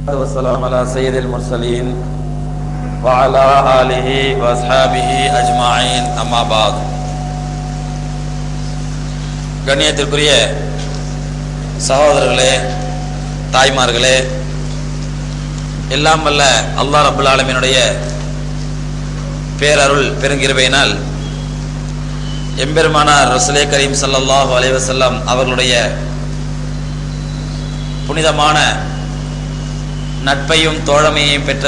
والسلام على سيد المرسلين وعلى آله وأصحابه أجمعين أما بعد கண்ணியத்திற்குரிய சகோதரர்களே தாய்மார்களே எல்லாம் வல்ல அல்லாஹ் ரபுல் ஆலமீனுடைய பேரருள் பெருங்கிருபையினால் எம்பெருமானார் ரசுலே கரீம் ஸல்லல்லாஹு அலைஹி வஸல்லம் அவர்களுடைய புனிதமான நட்பையும் தோழமையையும் பெற்ற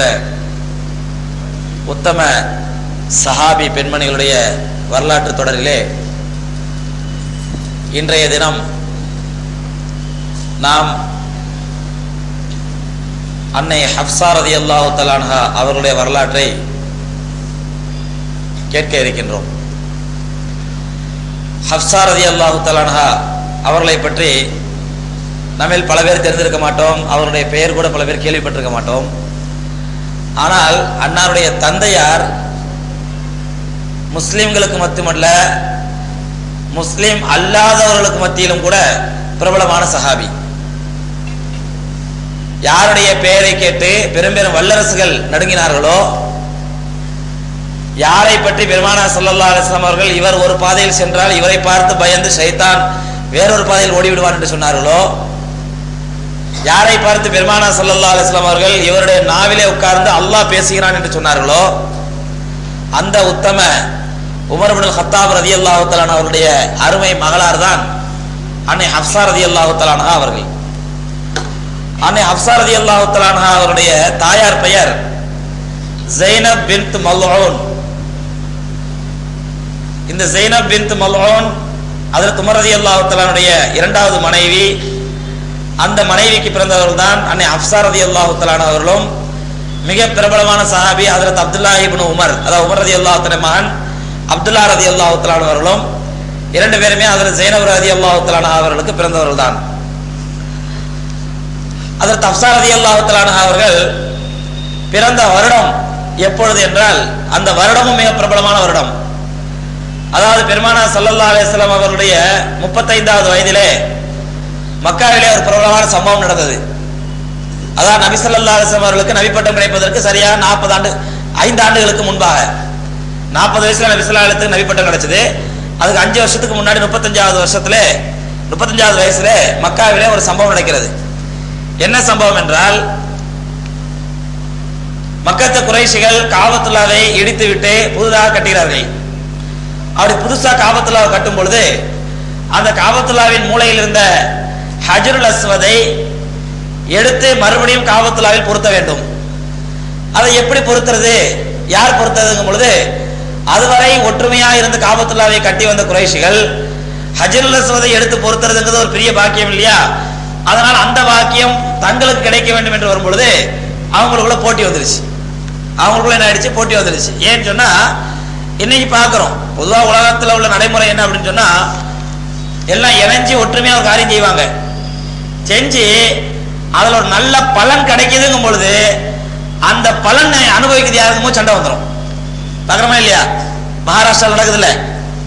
உத்தம சஹாபி பெண்மணிகளுடைய வரலாற்று தொடரிலே இன்றைய தினம் நாம் அன்னை ஹப்சா ரதி அல்லாஹு தலான்ஹா அவர்களுடைய வரலாற்றை கேட்க இருக்கின்றோம் ஹப்சா ரதி அல்லாஹு தலான்ஹா அவர்களை பற்றி நம்மில் பல பேர் தெரிந்திருக்க மாட்டோம் அவருடைய பெயர் கூட பல பேர் கேள்விப்பட்டிருக்க மாட்டோம் ஆனால் அன்னாருடைய தந்தையார் முஸ்லிம்களுக்கு மட்டுமல்ல முஸ்லிம் அல்லாதவர்களுக்கு மத்தியிலும் கூட பிரபலமான சஹாபி யாருடைய பெயரை கேட்டு பெரும் பெரும் வல்லரசுகள் நடுங்கினார்களோ யாரை பற்றி பெருமானா சல்லல்லா அலிஸ்லாம் அவர்கள் இவர் ஒரு பாதையில் சென்றால் இவரை பார்த்து பயந்து சைத்தான் வேறொரு பாதையில் ஓடிவிடுவார் என்று சொன்னார்களோ யாரை பார்த்து பெருமானா சல்லல்லா அலிஸ்லாம் அவர்கள் இவருடைய நாவிலே உட்கார்ந்து அல்லாஹ் பேசுகிறான் என்று சொன்னார்களோ அந்த உத்தம உமர்பின் ஹத்தாப் ரதி அல்லாஹு அவருடைய அருமை மகளார் தான் அன்னை ஹப்சா ரதி அல்லாஹு அவர்கள் அன்னை ஹப்சா ரதி அல்லாஹு அவருடைய தாயார் பெயர் ஜெய்னப் பின்த் மல்ஹோன் இந்த ஜெய்னப் பின்த் மல்ஹோன் அதில் துமர் ரதி அல்லாஹு இரண்டாவது மனைவி அந்த மனைவிக்கு பிறந்தவர்கள் தான் அன்னை அப்சா ரதி அல்லாஹு அவர்களும் மிக பிரபலமான சஹாபி ஹதரத் அப்துல்லா இப்னு உமர் அதாவது உமர் ரதி அல்லாஹ் மகன் அப்துல்லா ரதி அல்லாஹு அவர்களும் இரண்டு பேருமே அதில் ஜெயினப் ரதி அல்லாஹு அவர்களுக்கு பிறந்தவர்கள் தான் அதற்கு அப்சா ரதி அல்லாஹு அவர்கள் பிறந்த வருடம் எப்பொழுது என்றால் அந்த வருடமும் மிக பிரபலமான வருடம் அதாவது பெருமானா சல்லல்லா அலிஸ்லாம் அவர்களுடைய முப்பத்தைந்தாவது வயதிலே மக்காவிலே ஒரு பிரபலமான சம்பவம் நடந்தது அதான் நபி சல்லா அலிஸ்லாம் அவர்களுக்கு நபிப்பட்டம் கிடைப்பதற்கு சரியாக நாற்பது ஆண்டு ஐந்து ஆண்டுகளுக்கு முன்பாக நாற்பது வயசுல நபி சொல்லா அலித்துக்கு நபிப்பட்டம் கிடைச்சது அதுக்கு அஞ்சு வருஷத்துக்கு முன்னாடி முப்பத்தஞ்சாவது வருஷத்துல முப்பத்தஞ்சாவது வயசுல மக்காவிலே ஒரு சம்பவம் நடக்கிறது என்ன சம்பவம் என்றால் மக்கத்த குறைசிகள் காபத்துல்லாவை இடித்து விட்டு புதுதாக கட்டுகிறார்கள் அப்படி புதுசா காபத்துல்லாவை கட்டும் பொழுது அந்த காபத்துல்லாவின் மூலையில் இருந்த ஹஜருல் அஸ்வதை எடுத்து மறுபடியும் காபத்துல்லாவில் பொருத்த வேண்டும் அதை எப்படி பொருத்துறது யார் பொருத்ததுங்கும் பொழுது அதுவரை ஒற்றுமையா இருந்த காபத்துல்லாவை கட்டி வந்த குறைஷிகள் ஹஜருல் அஸ்வதை எடுத்து பொருத்துறதுங்கிறது ஒரு பெரிய பாக்கியம் இல்லையா அதனால் அந்த பாக்கியம் தங்களுக்கு கிடைக்க வேண்டும் என்று வரும் பொழுது அவங்களுக்குள்ள போட்டி வந்துருச்சு அவங்களுக்குள்ள என்ன ஆயிடுச்சு போட்டி வந்துருச்சு ஏன்னு சொன்னா இன்னைக்கு பாக்குறோம் பொதுவா உலகத்துல உள்ள நடைமுறை என்ன அப்படின்னு சொன்னா எல்லாம் இணைஞ்சு ஒற்றுமையா ஒரு காரியம் செய்வாங்க செஞ்சு அதுல ஒரு நல்ல பலன் கிடைக்குதுங்கும் பொழுது அந்த பலனை அனுபவிக்கிறது யாருக்குமோ சண்டை வந்துடும் பாக்குறோமா இல்லையா மகாராஷ்டிரா நடக்குது இல்ல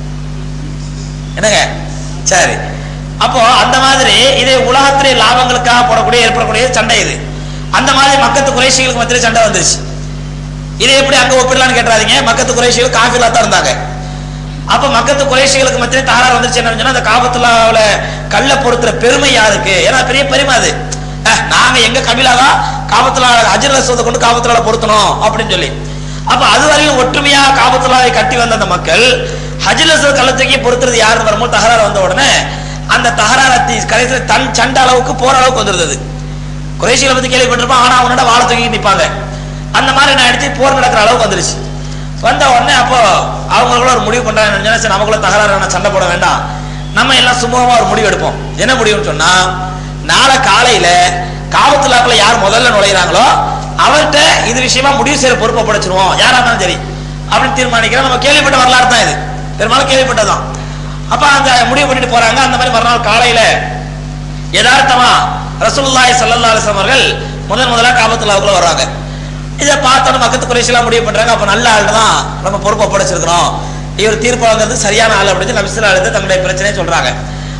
என்னங்க சரி அப்போ அந்த மாதிரி இது உலகத்திலே லாபங்களுக்காக போடக்கூடிய ஏற்படக்கூடிய சண்டை இது அந்த மாதிரி மக்கத்து குறைசிகளுக்கு மத்தியிலே சண்டை வந்துருச்சு இது எப்படி அங்க ஒப்பிடலாம்னு கேட்டாதீங்க மக்கத்து குறைசிகள் காஃபிலா தான் இருந்தாங்க அப்ப மக்கத்து குறைசிகளுக்கு மத்தியிலே தகராறு வந்துருச்சு என்ன சொன்னா அந்த காபத்துலாவில கல்ல பொறுத்துற பெருமை யாருக்கு ஏன்னா பெரிய பெருமை அது நாங்க எங்க கபிலாவா காபத்துலா அஜர் ரசோதை கொண்டு காபத்துலால பொருத்தணும் அப்படின்னு சொல்லி அப்ப அதுவரையும் ஒற்றுமையா காபத்துலாவை கட்டி வந்த அந்த மக்கள் ஹஜில் ரசோத் கள்ளத்துக்கே பொறுத்துறது யாருன்னு வரும்போது தகராறு வந்த உடனே அந்த தகராறு கடைசியில் தன் சண்ட அளவுக்கு போற அளவுக்கு வந்துருந்தது குறைசிகளை பத்தி கேள்விப்பட்டிருப்பான் ஆனா அவனோட வாழ தூக்கி நிற்பாங்க அந்த மாதிரி நான் எடுத்து போர் நடக்கிற அளவுக்கு வந்துருச்சு வந்த உடனே அப்போ அவங்களுக்குள்ள ஒரு முடிவு பண்றாங்க சரி நமக்குள்ள தகராறு சண்டை போட வேண்டாம் நம்ம எல்லாம் சுமூகமா ஒரு முடிவு எடுப்போம் என்ன முடிவுன்னு சொன்னா நாளை காலையில காவத்துலாக்குள்ள யார் முதல்ல நுழையிறாங்களோ அவர்கிட்ட இது விஷயமா முடிவு செய்யற பொறுப்பை படைச்சிருவோம் யாரா இருந்தாலும் சரி அப்படின்னு தீர்மானிக்கிறோம் நம்ம கேள்விப்பட்ட வரலாறு தான் இது பெரும்பாலும் கேள்விப்பட்டதான் அப்ப அந்த முடிவு பண்ணிட்டு போறாங்க அந்த மாதிரி மறுநாள் காலையில யதார்த்தமா ரசூலுல்லாஹி ஸல்லல்லாஹு அலைஹி அவர்கள் முதன் முதலா காபத்துல்லாவுக்குள்ள வர்றாங்க இதை பார்த்தோன்னு மக்கத்து குறைசிலாம் முடிவு பண்றாங்க அப்ப நல்ல ஆள் தான் நம்ம பொறுப்பை படைச்சிருக்கிறோம் இவர் தீர்ப்பு வழங்குறது சரியான ஆள் அப்படின்னு நபிசுல்லா அழுது தங்களுடைய பிரச்சனையை சொல்றாங்க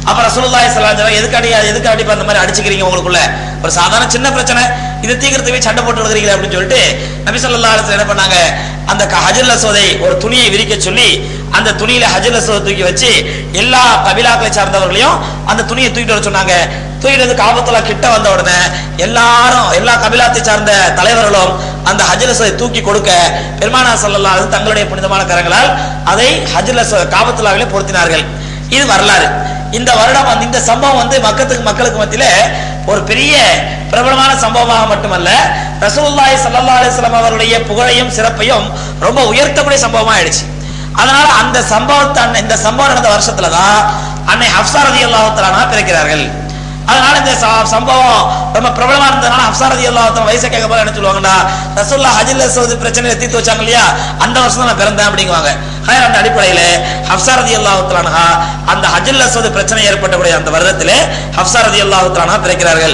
அப்ப ரசூலுல்லாஹி ஸல்லல்லாஹு அலைஹி வஸல்லம் எதுக்காடி எதுக்காடி இப்ப அந்த மாதிரி அடிச்சுக்கிறீங்க உங்களுக்குள்ள ஒரு சாதாரண சின்ன பிரச்சனை இது தீக்கிறதுக்கு சண்டை போட்டு இருக்கிறீங்களே அப்படின்னு சொல்லிட்டு நபி ஸல்லல்லாஹு அலைஹி வஸல்லம் என்ன பண்ணாங்க அந்த க- ஹஜ்ருல் அஸ்வதை ஒரு துணியை விரிக்க சொல்லி அந்த துணியில ஹஜ்ருல் அஸ்வதை தூக்கி வச்சு எல்லா கபிலாக்களை சார்ந்தவர்களையும் அந்த துணியை தூக்கிட்டு வர சொன்னாங்க தூக்கிட்டு வந்து காபத்துல்லா கிட்ட வந்த உடனே எல்லாரும் எல்லா கபிலாத்தை சார்ந்த தலைவர்களும் அந்த ஹஜ்ருல் அஸ்வதை தூக்கி கொடுக்க பெருமானா ஸல்லல்லாஹு அலைஹி வஸல்லம் தங்களுடைய புனிதமான கரங்களால் அதை ஹஜ்ருல் அஸ்வத் காபத்துல்லாவிலே பொருத்தினார்கள் இது வரலாறு இந்த வருடம் வந்து இந்த சம்பவம் வந்து மக்கத்துக்கு மக்களுக்கு மத்தியில ஒரு பெரிய பிரபலமான சம்பவமாக மட்டுமல்ல ரசூலுல்லாஹி ஸல்லல்லாஹு அலைஹி வஸல்லம் அவருடைய புகழையும் சிறப்பையும் ரொம்ப உயர்த்தக்கூடிய சம்பவமா ஆயிடுச்சு அதனால அந்த சம்பவத்தை அன்னை- இந்த சம்பவம் நடந்த வருஷத்துல தான் அன்னை ஹப்சா ரலியல்லாஹு தஆலா பிறக்கிறார்கள் அதனால இந்த ச- சம்பவம் ரொம்ப பிரபலமா இருந்ததுனால ஹப்சா ரலியல்லாஹு தஆலா வயசை கேட்க போது என்ன சொல்லுவாங்கடா ரசூலுல்லாஹ் ஹஜ்ஜில் அஸ்வத் பிரச்சனையை தீர்த்து வச்சாங்க இல்லையா அந்த வருஷம் தான் நான் பிறந்தேன் அப்படிங்குவாங்க ஹைர் அந்த அடிப்படையில ஹப்சா ரலியல்லாஹு தஆலா அந்த ஹஜ்ஜில் அஸ்வத் பிரச்சனை ஏற்பட்டக்கூடிய அந்த வருடத்திலே ஹப்சா ரலியல்லாஹு தஆலா பிறக்கிறார்கள்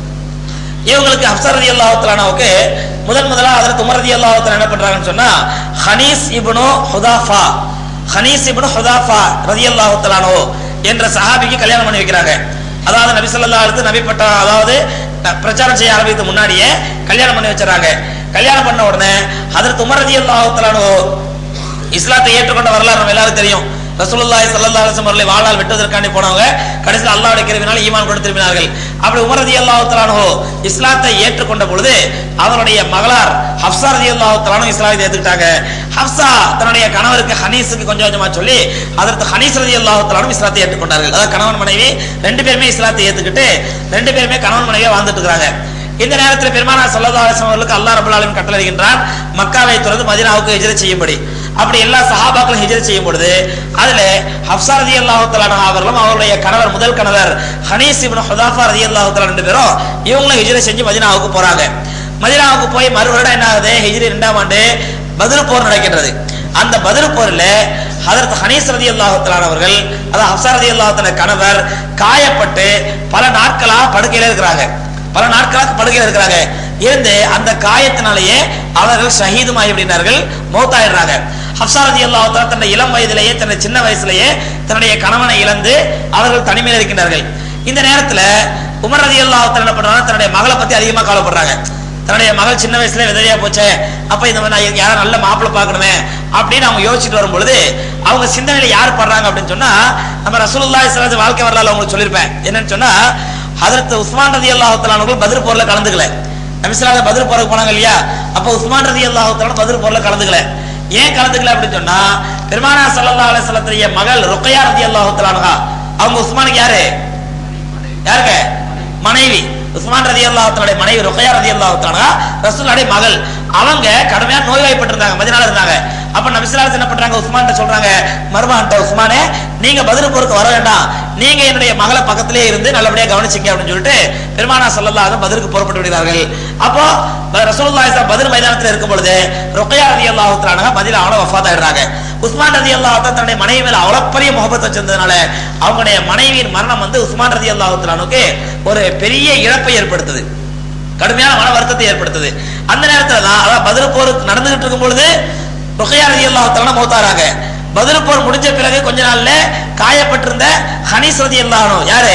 இவங்களுக்கு ஹப்சர் ரதி அல்லாஹுக்கு முதன் முதலா அதில் உமர் ரதி அல்லாஹுத்தலா என்ன பண்றாங்கன்னு சொன்னா Khunais ibn Hudhafa Khunais ibn Hudhafa ரதி அல்லாஹுத்தலானோ என்ற சஹாபிக்கு கல்யாணம் பண்ணி வைக்கிறாங்க அதாவது நபி ஸல்லல்லாஹு அலைஹி வஸல்லம் நபி பட்ட அதாவது அஹ், பிரச்சாரம் செய்ய ஆரம்பித்து முன்னாடியே கல்யாணம் பண்ணி வச்சிடறாங்க கல்யாணம் பண்ண உடனே ஹதரத் உமர் ரதி அல்லாஹுத்தலானோ இஸ்லாத்தை ஏற்றுக்கொண்ட வரலாறு நம்ம எல்லாரும் தெரியும் ரசூலுல்லாஹி ஸல்லல்லாஹு அலைஹி வஸல்லம் அவர்களை வாழால் வெட்டுவதற்காண்டி போனவங்க கடைசியில் அல்லாஹ்வுடைய கிருபினால் ஈமான் கொண்டு திரும்பினார்கள் அப்படி உமர் ரலியல்லாஹு தஆலா இஸ்லாத்தை ஏற்றுக்கொண்ட பொழுது அவருடைய மகளார் ஹப்சா ரலியல்லாஹு தஆலா இஸ்லாத்தை ஏத்துக்கிட்டாங்க ஹப்சா தன்னுடைய கணவருக்கு ஹனீஸுக்கு கொஞ்சம் கொஞ்சமா சொல்லி அதற்கு ஹனீஸ் ரலியல்லாஹு தஆலா இஸ்லாத்தை ஏற்றுக்கொண்டார்கள் அதாவது கணவன் மனைவி ரெண்டு பேருமே இஸ்லாத்தை ஏத்துக்கிட்டு ரெண்டு பேருமே கணவன் மனைவியா வாழ்ந்துட்டு இருக்காங்க இந்த நேரத்தில் பெருமானா சல்லல்லாஹு அலைஹி வஸல்லம் அவர்களுக்கு அல்லாஹ் ரப்பல் ஆலமீன் கட்டளையிடுகின்றான் மக்காவை துறந்து மதீனாவுக்கு ஹிஜ்ரத் செய்யும்படி அப்படி எல்லா சஹாபாக்களும் ஹிஜ்ரத் செய்யும் பொழுது அதுல ஹப்ஸா ரலியல்லாஹு தஆலா அவர்களும் அவருடைய கணவர் முதல் கணவர் ஹனீஸ் இப்னு ஹுதாஃபா ரலியல்லாஹு தஆலா ரெண்டு பேரும் இவங்களும் ஹிஜ்ரத் செஞ்சு மதீனாவுக்கு போறாங்க மதீனாவுக்கு போய் மறு வருடம் என்ன ஆகுது ஹிஜ்ரி இரண்டாம் ஆண்டு பத்ர் போர் நடக்கின்றது அந்த பத்ர் போர்ல ஹதரத் ஹனீஸ் ரலியல்லாஹு தஆலா அவர்கள் அதாவது ஹப்ஸா ரலியல்லாஹு தஆலா கணவர் காயப்பட்டு பல நாட்களா படுக்கையில இருக்கிறாங்க பல நாட்களாக படுகையில் இருக்கிறாங்க இருந்து அந்த காயத்தினாலேயே அவர்கள் ஷஹீதுமாய் அப்படின்னார்கள் மௌத்தாயிடுறாங்க ஹப்சா ரதி அல்லாஹ் தன்னுடைய இளம் வயதிலேயே தன்னுடைய சின்ன வயசுலேயே தன்னுடைய கணவனை இழந்து அவர்கள் தனிமையில் இருக்கின்றார்கள் இந்த நேரத்துல உமர் ரதி அல்லாஹ் என்ன பண்றாங்க தன்னுடைய மகளை பத்தி அதிகமா கவலைப்படுறாங்க தன்னுடைய மகள் சின்ன வயசுல விதவையா போச்சே அப்ப இந்த மாதிரி நான் யாரும் நல்ல மாப்பிள்ளை பார்க்கணுமே அப்படின்னு அவங்க யோசிச்சுட்டு வரும் பொழுது அவங்க சிந்தனையில யார் படுறாங்க அப்படின்னு சொன்னா நம்ம ரசூலுல்லாஹி ஸல்லல்லாஹு அலைஹி வாழ்க்கை வரலாறு உங்களுக்கு சொல்லியிருப்பேன் என்னன்னு சொன்னா ஹதரத் உஸ்மான் ரதி அல்லாஹு பதில் போர்ல கலந்துக்கல நபிஸ்லாத பதில் போருக்கு போனாங்க இல்லையா அப்ப உஸ்மான் ரதி அல்லாஹு பதில் போர்ல கலந்துக்கல ஏன் கலந்துக்கல அப்படின்னு சொன்னா பெருமானா ஸல்லல்லாஹு அலைஹி வஸல்லத்துடைய மகள் ருக்கையா ரதி அல்லாஹு அவங்க உஸ்மானுக்கு யாரு யாருங்க மனைவி உஸ்மான் ரதி அல்லாஹ் மனைவி ருக்கையா ரதி அல்லாஹ் ரசூலுடைய மகள் அவங்க கடுமையா நோய்வாய்ப்பட்டிருந்தாங்க மதினால இருந்தாங்க அப்ப நபிசுல்லாஸ் என்ன பண்றாங்க உஸ்மான் சொல்றாங்க மருமகன்ட்ட உஸ்மானே நீங்க பதில் போருக்கு வர வேண்டாம் நீங்க என்னுடைய மகளை பக்கத்திலே இருந்து நல்லபடியா கவனிச்சிங்க அப்படின்னு சொல்லிட்டு பெருமானா ஸல்லல்லாஹு பதிலுக்கு புறப்பட்டு விடுகிறார்கள் அப்போ ரசூலுல்லாஹி ஸல்லல்லாஹு பதில் மைதானத்தில் இருக்கும் பொழுது ருக்கையா ரதி அல்லாஹ் தஆலா மதினா அவள வஃபாத் ஆயிடுறாங்க உஸ்மான் ரதி அல்லாஹ் தன்னுடைய மனைவி மேல அவ்வளவு பெரிய முகப்பத் வச்சிருந்ததுனால அவங்களுடைய மனைவியின் மரணம் வந்து உஸ்மான் ரதி அல்லாஹுக்கு ஒரு பெரிய இழப்பை ஏற்படுத்துது கடுமையான மன வருத்தத்தை ஏற்படுத்துது அந்த நேரத்துல தான் அதாவது பதில் போர் நடந்துகிட்டு இருக்கும் பொழுது ருக்கையா ரதி அல்லாஹ் மௌத்தாராங்க பதில் போர் முடிஞ்ச பிறகு கொஞ்ச நாள்ல காயப்பட்டிருந்த ஹனீஸ் ரதி அல்லாஹ் யாரு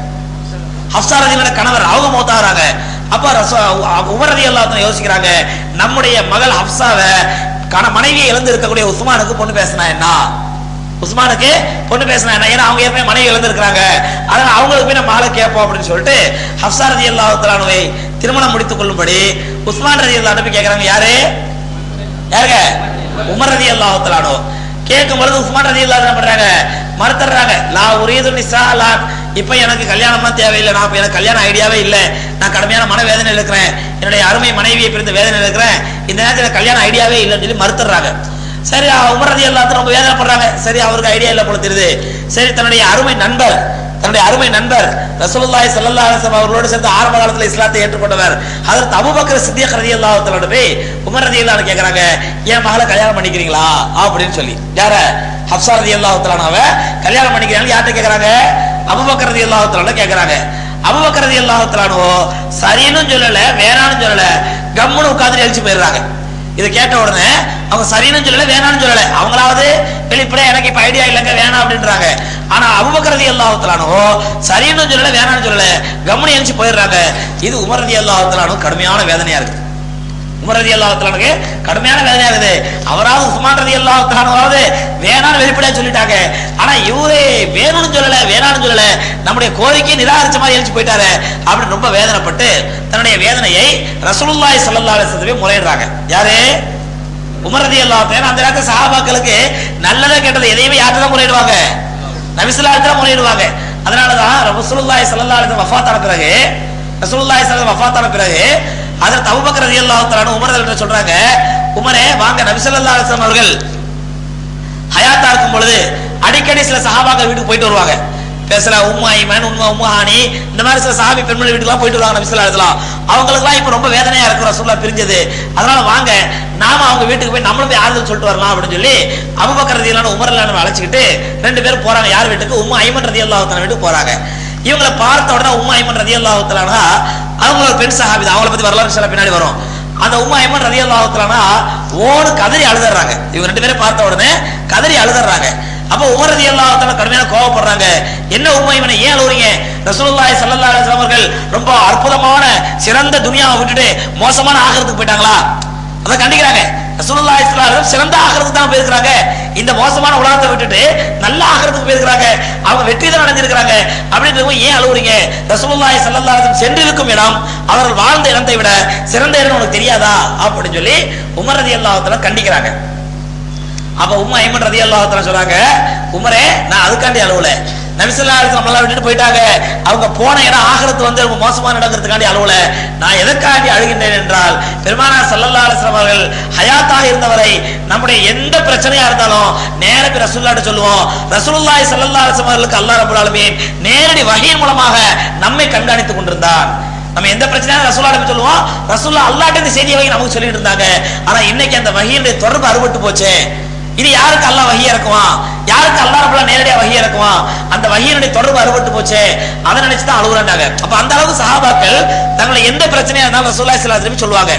ஹப்சா ரதியோட கணவர் அவங்க மௌத்தாகிறாங்க அப்ப ரசூ- உமர் ரதி அல்லாஹ் யோசிக்கிறாங்க நம்முடைய மகள் ஹப்சாவை கண மனைவியை இழந்து இருக்கக்கூடிய உஸ்மானுக்கு பொண்ணு பேசினா என்ன உஸ்மானுக்கு பொண்ணு பேசினா என்ன ஏன்னா அவங்க ஏற்கனவே மனைவி இழந்திருக்கிறாங்க அதனால அவங்களுக்கு போய் நம்ம மகளை கேட்போம் அப்படின்னு சொல்லிட்டு ஹப்சா ரதி அல்லாஹுவை திருமணம் முடித்துக் கொள்ளும்படி உஸ்மான் ரதி அல்லா போய் கேட்கறாங்க யாரு யாருங்க உமர் ரதி அல்லாஹுத்தலானோ கேட்கும் பொழுது உஸ்மான் ரதி அல்லா என்ன பண்றாங்க மறுத்துறாங்க லா உரியது நிசா லா இப்ப எனக்கு கல்யாணம்லாம் தேவையில்லை நான் இப்ப எனக்கு கல்யாண ஐடியாவே இல்லை நான் கடுமையான மனவேதனை இருக்கிறேன் என்னுடைய அருமை மனைவியை பிரிந்து வேதனை இருக்கிறேன் இந்த நேரத்தில் எனக்கு கல்யாண ஐடியாவே இல்லைன்னு சொல்லி மறுத்துறாங்க சரி உமர் ரதி எல்லாத்தையும் ரொம்ப வேதனைப்படுறாங்க சரி அவருக்கு ஐடியா இல்லை போல தெரியுது சரி தன்னுடைய அருமை நண்பர் தன்னுடைய அருமை நண்பர் ரசூலுல்லாஹி ஸல்லல்லாஹு அலைஹி வஸல்லம் அவர்களோடு சேர்ந்து ஆரம்ப காலத்துல இஸ்லாத்தை ஏற்றுக்கொண்டவர் ஹஜரத் அபூபக்கர் சித்திக் ரலியல்லாஹு தஆலா போய் உமர் ரலியல்லாஹு கேக்குறாங்க என் மகளை கல்யாணம் பண்ணிக்கிறீங்களா அப்படின்னு சொல்லி யார ஹப்ஸா ரலியல்லாஹு தஆலாவ கல்யாணம் பண்ணிக்கிறீங்க யார்கிட்ட கேக்குறாங்க அபூபக்கர் ரலியல்லாஹு தஆலா கேக்குறாங்க அபூபக்கர் ரலியல்லாஹு தஆலாவோ சரின்னு சொல்லல வேணான்னு சொல்லல கம்முன்னு உட்கார்ந்து எழுச்சி போயிடுறாங்க இதை கேட்ட உடனே அவங்க சரின்னு சொல்லல வேணாம்னு சொல்லல அவங்களாவது வெளிப்படையா எனக்கு இப்ப ஐடியா இல்லைங்க வேணாம் அப்படின்றாங்க ஆனா அபுபக்கரதி அல்லாஹத்தலானோ சரின்னு சொல்லல வேணாம்னு சொல்லல கவனி எழுச்சி போயிடுறாங்க இது உமரதி அல்லாஹத்தலானோ கடுமையான வேதனையா இருக்கு உமர் ரதி அல்லாஹத்தலானுக்கு கடுமையான வேதனையா இருக்குது அவராவது உஸ்மான் ரதி அல்லாஹத்தலானாவது வேணாம்னு வெளிப்படையா சொல்லிட்டாங்க ஆனா இவரே வேணும்னு சொல்லல வேணாம்னு சொல்லல நம்முடைய கோரிக்கையை நிராகரிச்ச மாதிரி எழுச்சி போயிட்டாரு அப்படின்னு ரொம்ப வேதனைப்பட்டு தன்னுடைய வேதனையை ரசூலுல்லாஹி ஸல்லல்லாஹு அலைஹி வஸல்லம் முறையிடுறாங்க யாரு உமர் ரதி அல்லாஹ் அந்த நேரத்தில் சஹாபாக்களுக்கு நல்லதை கெட்டது எதையுமே யார்கிட்ட தான் முறையிடுவாங்க நபிசுல்லா தான் முறையிடுவாங்க அதனாலதான் ரசூலுல்லாஹி ஸல்லல்லாஹு அலைஹி வஸல்லம் வஃபாத்தான பிறகு ரசூலுல்லாஹி ஸல்லல்லாஹு அலைஹி வஸல்லம் வஃபாத்தான பிறகு அதற்கு அபூபக்கர் ரலியல்லாஹு தஆலா உமர் கிட்ட சொல்றாங்க உமரே வாங்க நபி ஸல்லல்லாஹு அலைஹி வஸல்லம் அவர்கள் ஹயாத்தா இருக்கும் பொழுது அடிக்கடி சில சஹாபாக்கள் வீட்டுக்கு போயிட்டு வருவாங்க பேசுற உம்மா ஐமன் உம்மா உம்மா ஹானி இந்த மாதிரி சில சஹாபி பெண்மணி வீட்டுக்குலாம் போயிட்டு வருவாங்க நபி ஸல்லல்லாஹு அலைஹி வஸல்லம் அவங்களுக்குலாம் இப்ப ரொம்ப வேதனையா இருக்கு ரசூலுல்லாஹ் பிரிஞ்சது அதனால வாங்க நாம அவங்க வீட்டுக்கு போய் நம்மளும் போய் ஆறுதல் சொல்லிட்டு வரலாம் அப்படின்னு சொல்லி அபூபக்கர் ரலியல்லாஹு உமர் ரலியல்லாஹு அழைச்சிக்கிட்டு ரெண்டு பேரும் போறாங்க யார் வீட்டுக்கு உம்மா ஐமன் ரலியல்லாஹு தஆலா வீட்டுக்கு போறாங்க இவங்களை பார்த்த உடனே உம்மா ஐமன் ரலியல்லாஹு தஆலா அவங்க ஒரு பெண் சஹாபி தான் அவங்கள பத்தி வரலாறு சில பின்னாடி வரும் அந்த உம்மா ஐமன் ரலியல்லாஹு தஆலா ஓடு கதறி அழுதுறாங்க இவங்க ரெண்டு பேரும் பார்த்த உடனே கதறி அழுதுறாங்க அப்ப உமர் ரலியல்லாஹு தஆலா கடுமையான கோவப்படுறாங்க என்ன உம்மா ஐமனை ஏன் அழுவுறீங்க ரசூலுல்லாஹி ஸல்லல்லாஹு அலைஹி வஸல்லம் அவர்கள் ரொம்ப அற்புதமான சிறந்த துனியாவை விட்டுட்டு மோசமான ஆகிறதுக்கு போயிட்டாங்களா அதை கண்டிக்கிறாங்க ரசூலுல்லாஹி ஸல்லல்லாஹு அலைஹி வஸல்லம் சிறந்த ஆகிறதுக்கு தான் போயிருக்காங்க இந்த மோசமான உலகத்தை விட்டுட்டு நல்ல ஆகிறதுக்கு போயிருக்காங்க அவங்க வெற்றி தான் அடைஞ்சிருக்காங்க அப்படின்னு ஏன் அழுவுறீங்க ரசூலுல்லாஹி ஸல்லல்லாஹு அலைஹி வஸல்லம் சென்றிருக்கும் இடம் அவர்கள் வாழ்ந்த இடத்தை விட சிறந்த இடம் உனக்கு தெரியாதா அப்படின்னு சொல்லி உமர் ரலியல்லாஹு தஆலா கண்டிக்கிறாங்க அப்ப உம்மா ஐமன் ரதி அல்லாஹ் சொல்றாங்க உமரே நான் அதுக்காண்டி அழுவல நபிசல்லா நம்மளா விட்டுட்டு போயிட்டாங்க அவங்க போன இடம் ஆகிறது வந்து ரொம்ப மோசமான இடங்கிறதுக்காண்டி அழுவல நான் எதற்காண்டி அழுகின்றேன் என்றால் பெருமானா சல்லல்லா அலிஸ்லாம் அவர்கள் ஹயாத்தாக இருந்தவரை நம்முடைய எந்த பிரச்சனையா இருந்தாலும் நேர போய் ரசூல்லாட்ட சொல்லுவோம் ரசூலுல்லாஹி ஸல்லல்லாஹு அலைஹி வஸல்லம் அவர்களுக்கு அல்லாஹ் ரப்பல் ஆலமீன் நேரடி வகையின் மூலமாக நம்மை கண்காணித்துக் கொண்டிருந்தான் நம்ம எந்த பிரச்சனையும் ரசூலாட்ட சொல்லுவோம் ரசூல்லா அல்லாட்ட இந்த செய்தியை வகை நமக்கு சொல்லிட்டு இருந்தாங்க ஆனா இன்னைக்கு அந்த வகையினுடைய தொடர்பு அறுபட்டு போச்சு இது யாருக்கு அல்லாஹ் வஹி இறக்குவான் யாருக்கு அல்லாஹ் ரப்பல நேரடியா வஹி இறக்குவான் அந்த வஹியினுடைய தொடர்பு அறுபட்டு போச்சு அதை நினைச்சு தான் அழுகுறாங்க அப்ப அந்த அளவுக்கு சஹாபாக்கள் தங்களை எந்த பிரச்சனையா இருந்தாலும் ரசூலுல்லாஹி ஸல்லல்லாஹு அலைஹி வஸல்லம் சொல்லுவாங்க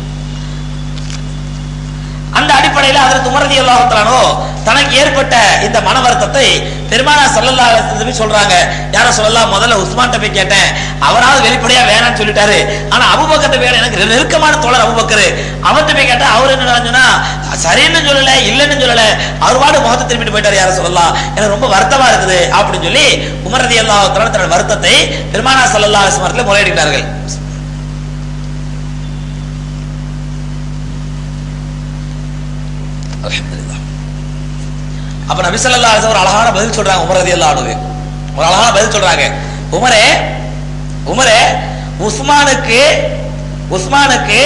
அந்த அடிப்படையில் அதற்கு உமரதி அல்லாஹத்தானோ தனக்கு ஏற்பட்ட இந்த மன வருத்தத்தை பெருமானா சல்லல்லா அலிஸ்லமி சொல்றாங்க யார சொல்லலாம் முதல்ல உஸ்மான் போய் கேட்டேன் அவராவது வெளிப்படையா வேணாம்னு சொல்லிட்டாரு ஆனா அபுபக்கத்தை வேணும் எனக்கு நெருக்கமான தோழர் அபுபக்கர் அவர்கிட்ட போய் கேட்டா அவர் என்ன சொன்னா சரின்னு சொல்லல இல்லைன்னு சொல்லல அவர் பாடு முகத்தை திரும்பிட்டு போயிட்டாரு யார சொல்லலாம் எனக்கு ரொம்ப வருத்தமா இருக்குது அப்படின்னு சொல்லி உமரதி அல்லாஹத்தான தன்னோட வருத்தத்தை பெருமானா சல்லல்லா அலிஸ்மரத்தில் முறையிட்டார்கள் அல்ஹம்துலில்லாஹ் அப்ப நபி ஸல்லல்லாஹு அலைஹி ஒரு அழகான பதில் சொல்றாங்க உமர் ரலியல்லாஹு அன்ஹு ஒரு அழகான பதில் சொல்றாங்க உமரே உமரே உஸ்மானுக்கு உஸ்மானுக்கு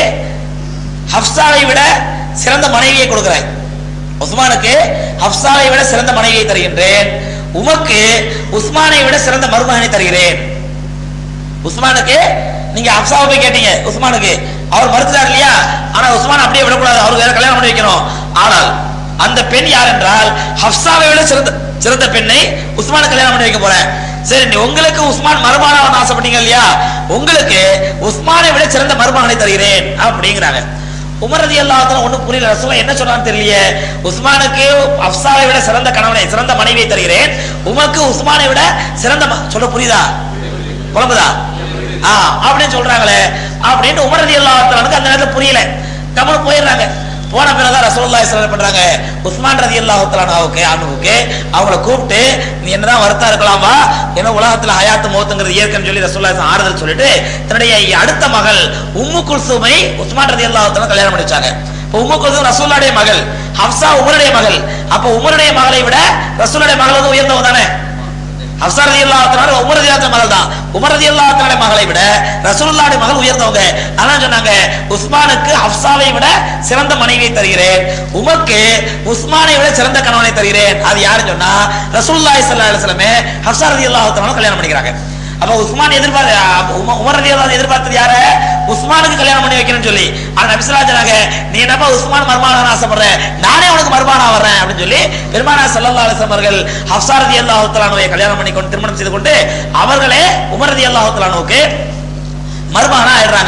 ஹப்சாவை விட சிறந்த மனைவியை கொடுக்கிறேன் உஸ்மானுக்கு ஹப்சாவை விட சிறந்த மனைவியை தருகின்றேன் உமக்கு உஸ்மானை விட சிறந்த மருமகனை தருகிறேன் உஸ்மானுக்கு நீங்க ஹப்சாவை போய் கேட்டீங்க உஸ்மானுக்கு அவர் மறுத்துட்டார் இல்லையா ஆனா உஸ்மான் அப்படியே விடக்கூடாது அவருக்கு வேற கல்யாணம் பண்ணி வைக்கணும் ஆனால் அந்த பெண் யார் என்றால் ஹப்சாவை விட சிறந்த சிறந்த பெண்ணை உஸ்மான கல்யாணம் பண்ணி வைக்க போறேன் சரி நீ உங்களுக்கு உஸ்மான் மருமகனாக ஆசைப்பட்டீங்க இல்லையா உங்களுக்கு உஸ்மானை விட சிறந்த மருமகனை தருகிறேன் அப்படிங்கிறாங்க உமர் ரதி அல்லாஹ் ஒண்ணும் புரியல ரசூலா என்ன சொல்றான்னு தெரியலையே உஸ்மானுக்கு அப்சாவை விட சிறந்த கணவனை சிறந்த மனைவியை தருகிறேன் உமக்கு உஸ்மானை விட சிறந்த ம- சொல்ல புரியுதா குழம்புதா ஆ அப்படின்னு சொல்றாங்களே அப்படின்னு உமர் ரதி அல்லாஹ் அந்த நேரத்துல புரியல கமல் போயிடுறாங்க போன பிறகுதான் ரசூலுல்லாஹி ஸல்லல்லாஹு அலைஹி பண்றாங்க உஸ்மான் ரலியல்லாஹு தஆலாவுக்கு அனுவுக்கு அவங்கள கூப்பிட்டு நீ என்னதான் வருத்தம் இருக்கலாம் வா ஏன்னா உலகத்துல ஹயாத்து மௌத்துங்கிறது இயற்கைன்னு சொல்லி ரசூலுல்லாஹி ஸல்லல்லாஹு ஆறுதல் சொல்லிட்டு தன்னுடைய அடுத்த மகள் உம்மு குல்சுமை உஸ்மான் ரலியல்லாஹு தஆலா கல்யாணம் பண்ணி வச்சாங்க இப்போ உம்மு குல்சும் ரசூலுடைய மகள் ஹப்சா உமருடைய மகள் அப்ப உமருடைய மகளை விட ரசூலுடைய மகள் வந்து உயர்ந்தவங்க தானே ஹப்சா ரலியல்லாஹு தஆலா உமர் ரலியல்லாஹு தஆலா மகள் தான் உமர் ரலியல்லாஹு தஆலா மகளை விட ரசூலுல்லாஹ்வுடைய மகள் உயர்ந்தவங்க அதான் சொன்னாங்க உஸ்மானுக்கு ஹப்சாவை விட சிறந்த மனைவியை தருகிறேன் உமக்கு உஸ்மானை விட சிறந்த கணவனை தருகிறேன் அது யாருன்னு சொன்னா ரசூலுல்லாஹி ஸல்லல்லாஹு அலைஹி வஸல்லம் ஹப்சா ரலியல்லாஹு தஆலா கல்யாணம் பண்ணிக்கிறாங்க அப்ப உஸ்மான் எதிர்பார்த்து அப்ப உம- உமர் ரலியல்லாஹு எதிர்பார்த்தது யார உஸ்மானுக்கு கல்யாணம் பண்ணி வைக்கணும்னு சொல்லி ஆனா நபி ஸல்லல்லாஹு அலைஹி சொன்னாங்க நீ என்னப்பா உஸ்மான் மருமகன் ஆசைப்படுற நானே உனக்கு மருமகனா வர்றேன் அப்படின்னு சொல்லி பெருமானா ஸல்லல்லாஹு அலைஹி வஸல்லம் அவர்கள் ஹப்சா ரலியல்லாஹு தஆலாவை கல்யாணம் பண்ணி கொண்டு திருமணம் செய்து கொண்டு அவர்களே உமர் ரலியல்லாஹு தஆலாவுக்கு மருமகனா ஆயிடுறாங்க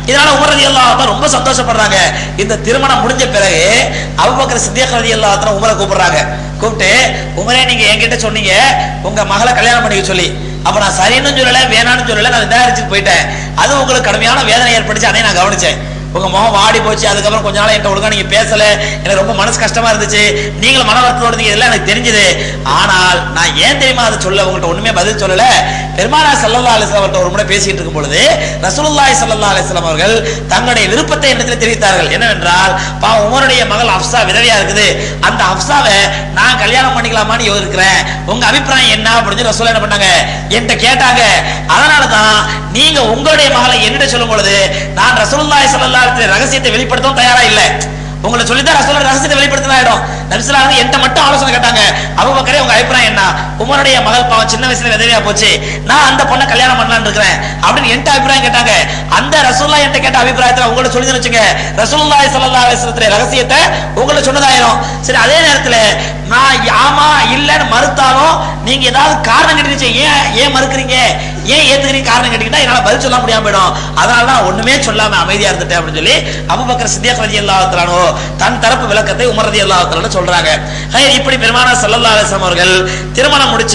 இதனால உமர் ரதி அல்லாஹ் ரொம்ப சந்தோஷப்படுறாங்க இந்த திருமணம் முடிஞ்ச பிறகு அபுபக்கர் சித்தியக் ரதி அல்லாஹ் உமரை கூப்பிடுறாங்க கூப்பிட்டு உமரே நீங்க என்கிட்ட சொன்னீங்க உங்க மகளை கல்யாணம் பண்ணிக்க சொல்லி அப்ப நான் சரின்னு சொல்லல வேணாம்னு சொல்லல நான் நிராகரிச்சுட்டு போயிட்டேன் அது உங்களுக்கு கடுமையான வேதனை ஏற்பட்டுச்சு அதையும் நான் கவனிச்சேன் உங்க முகம் வாடி போச்சு அதுக்கப்புறம் கொஞ்ச நாள் என்கிட்ட ஒழுங்கா நீங்க பேசல எனக்கு ரொம்ப மனசு கஷ்டமா இருந்துச்சு நீங்களும் மன வருத்தத்தோட இருந்தீங்க இதெல்லாம் எனக்கு தெரிஞ்சது ஆனால் நான் ஏன் தெரியுமா அதை சொல்ல உங்கள்ட்ட ஒண்ணுமே பதில் சொல்லல பெருமானா சல்லல்லா அலிஸ்லாம் அவர்கிட்ட ஒரு முறை பேசிட்டு இருக்கும் பொழுது ரசூலுல்லாஹி ஸல்லல்லாஹு அலைஹி வஸல்லம் அவர்கள் தங்களுடைய விருப்பத்தை என்னிடத்தில் தெரிவித்தார்கள் என்னவென்றால் பா உமருடைய மகள் அப்சா விதவையா இருக்குது அந்த அப்சாவை நான் கல்யாணம் பண்ணிக்கலாமான்னு யோசிக்கிறேன் உங்க அபிப்பிராயம் என்ன அப்படின்னு சொல்லி ரசூலா என்ன பண்ணாங்க என்கிட்ட கேட்டாங்க அதனால தான் நீங்க உங்களுடைய மகளை என்னிட்ட சொல்லும் பொழுது நான் ரசூலுல்லாஹி ஸல்லல்லாஹு அலைஹி வஸல்லம் ரகசியத்தை வெளிப்படுத்தவும் தயாரா இல்லை உங்களை சொல்லித்தான் ரசூலா ரகசியத்தை வெளிப்படுத்தினா ஆயிடும் நபிசுல்லா வந்து என்கிட்ட மட்டும் ஆலோசனை கேட்டாங்க அபூபக்கரே உங்க அபிப்பிராயம் என்ன உமருடைய மகள் பாவம் சின்ன வயசுல விதவையா போச்சு நான் அந்த பொண்ணை கல்யாணம் பண்ணலாம்னு இருக்கிறேன் அப்படின்னு என்கிட்ட அபிப்பிராயம் கேட்டாங்க அந்த ரசூல்லா என்கிட்ட கேட்ட அபிப்பிராயத்துல உங்களை சொல்லி வச்சுங்க ரசூலுல்லாஹி ஸல்லல்லாஹு அலைஹி வஸல்லத்துடைய ரகசியத்தை உங்களை சொன்னதாயிரும் சரி அதே நேரத்துல நான் ஆமா இல்லன்னு மறுத்தாலும் நீங்க ஏதாவது காரணம் கேட்டுச்சு ஏன் ஏன் மறுக்கிறீங்க ஏன் ஏத்துக்கிறீங்க காரணம் கேட்டீங்கன்னா என்னால பதில் சொல்ல முடியாம போயிடும் அதனால தான் ஒண்ணுமே சொல்லாம அமைதியா இருந்துட்டேன் அப்படின்னு சொல்லி அபூபக்கர் சித்தியக் ரலியல்லாஹு தஆலா தன் தரப்பு விளக்கத்தை உமர் ரலியல்லாஹு தஆலா சொல்றாங்க ஹைர், இப்படி பெருமானா ஸல்லல்லாஹு அலைஹி வஸல்லம் அவர்கள் திருமணம் முடிச்ச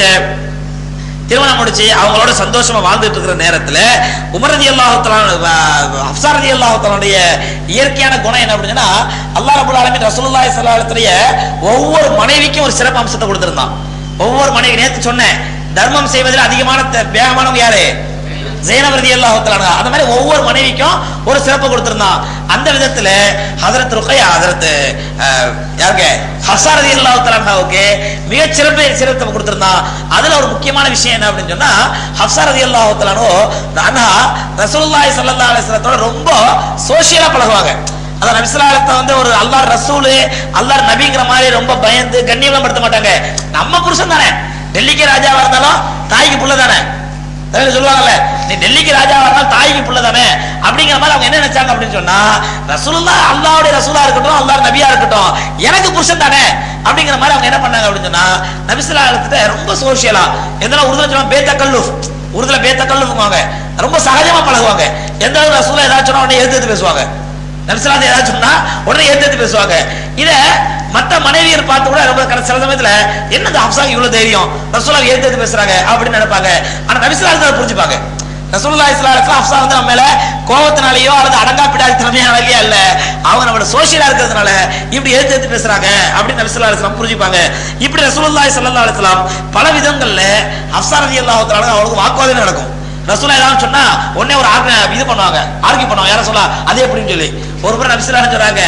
திருமணம் முடிச்சு அவங்களோட சந்தோஷமா வாழ்ந்துட்டு இருக்கிற நேரத்துல உமரதி அல்லாஹு அப்சாரதி அல்லாஹுடைய இயற்கையான குணம் என்ன அப்படின்னா அல்லாஹ் ரபுல் ஆலமீன் ரசூலுல்லாஹி ஸல்லல்லாஹு அலைஹி வஸல்லம் ஒவ்வொரு மனைவிக்கும் ஒரு சிறப்பு அம்சத்தை கொடுத்திருந்தான் ஒவ்வொரு மனைவி நேத்து சொன்னேன் தர்மம் செய்வதில் அதிகமான த- வேகமானவங்க யாரு ஜெயனப் ரலியல்லாஹு தஆலா அந்த மாதிரி ஒவ்வொரு மனைவிக்கும் ஒரு சிறப்பு கொடுத்திருந்தான் அந்த விதத்துல ஹஜரத் ருக்கையா ஹஜரத் அஹ், யாருங்க ஹஃப்ஸா ரலியல்லாஹு தஆலாவுக்கு மிக சிறப்பு சிறப்பு கொடுத்திருந்தான் அதுல ஒரு முக்கியமான விஷயம் என்ன அப்படின்னு சொன்னா ஹஃப்ஸா ரலியல்லாஹு தஆலா அண்ணா ரசூலுல்லாஹி ஸல்லல்லாஹு அலைஹி வஸல்லத்தோட ரொம்ப சோஷியலா பழகுவாங்க அதான் நபிசுல்லாலத்தை வந்து ஒரு அல்லாஹ் ரசூலு அல்லாஹ் நபிங்கிற மாதிரி ரொம்ப பயந்து கண்ணியப்படுத்த மாட்டாங்க நம்ம புருஷன் தானே டெல்லிக்கு ராஜாவா இருந்தாலும் தாய்க்கு புள்ள தானே தமிழ்ல சொல்லுவாங்கல்ல நீ டெல்லிக்கு ராஜாவா இருந்தாலும் தாய்க்கு புள்ள தானே அப்படிங்கிற மாதிரி அவங்க என்ன நினைச்சாங்க அப்படின்னு சொன்னா ரசூலுல்லா அல்லாஹ்வுடைய ரசூலா இருக்கட்டும் அல்லாஹ் நபியா இருக்கட்டும் எனக்கு புருஷன் தானே அப்படிங்கிற மாதிரி அவங்க என்ன பண்ணாங்க அப்படின்னு சொன்னா நபிசுல்லாலத்திட்ட ரொம்ப சோஷியலா எதனா உருதுல சொல்லுவாங்க பேத்த கல்லு உருதுல பேத்த கல்லுவாங்க ரொம்ப சகஜமா பழகுவாங்க எந்த ஒரு ரசூலா ஏதாச்சும் சொன்னா உடனே எடுத்து எடுத்து பேசுவாங்க நபிசலாத்தை ஏதாவது சொன்னா உடனே ஏத்து ஏத்து பேசுவாங்க இத மத்த மனைவியர் பார்த்து கூட ரொம்ப கட- சில சமயத்துல என்னது ஹப்சாக்கு இவ்வளவு தைரியம் ரசூலா ஏத்து ஏத்து பேசுறாங்க அப்படின்னு நினைப்பாங்க ஆனா நபிசலாத்தை அதை புரிஞ்சுப்பாங்க ரசூலுல்லாஹி ஸல்லல்லாஹு அலைஹி வஸல்லம் ஹப்ஸா வந்து நம்ம மேல கோவத்தினாலயோ அல்லது அடங்கா பிடாரித்தனமையாலயோ இல்ல அவங்க நம்மளோட சோஷியலா இருக்கிறதுனால இப்படி ஏத்து ஏத்து பேசுறாங்க அப்படின்னு நபி ஸல்லல்லாஹு அலைஹி வஸல்லம் புரிஞ்சுப்பாங்க இப்படி ரசூலுல்லாஹி ஸல்லல்லாஹு அலைஹி வஸல்லம் பல விதங்கள்ல ஹப்ஸா ரலியல்லாஹு தஆலா அவங்களுக்கு வாக்குவாதம் நடக்கும் ரசூலா ஏதாவது சொன்னா உடனே ஒரு ஆர்க இது பண்ணுவாங்க ஆர்கியூ பண்ணுவாங்க யாரும் சொல்ல அது எப்படின்னு சொல்லி ஒரு முறை நபிசுல்லா சொல்றாங்க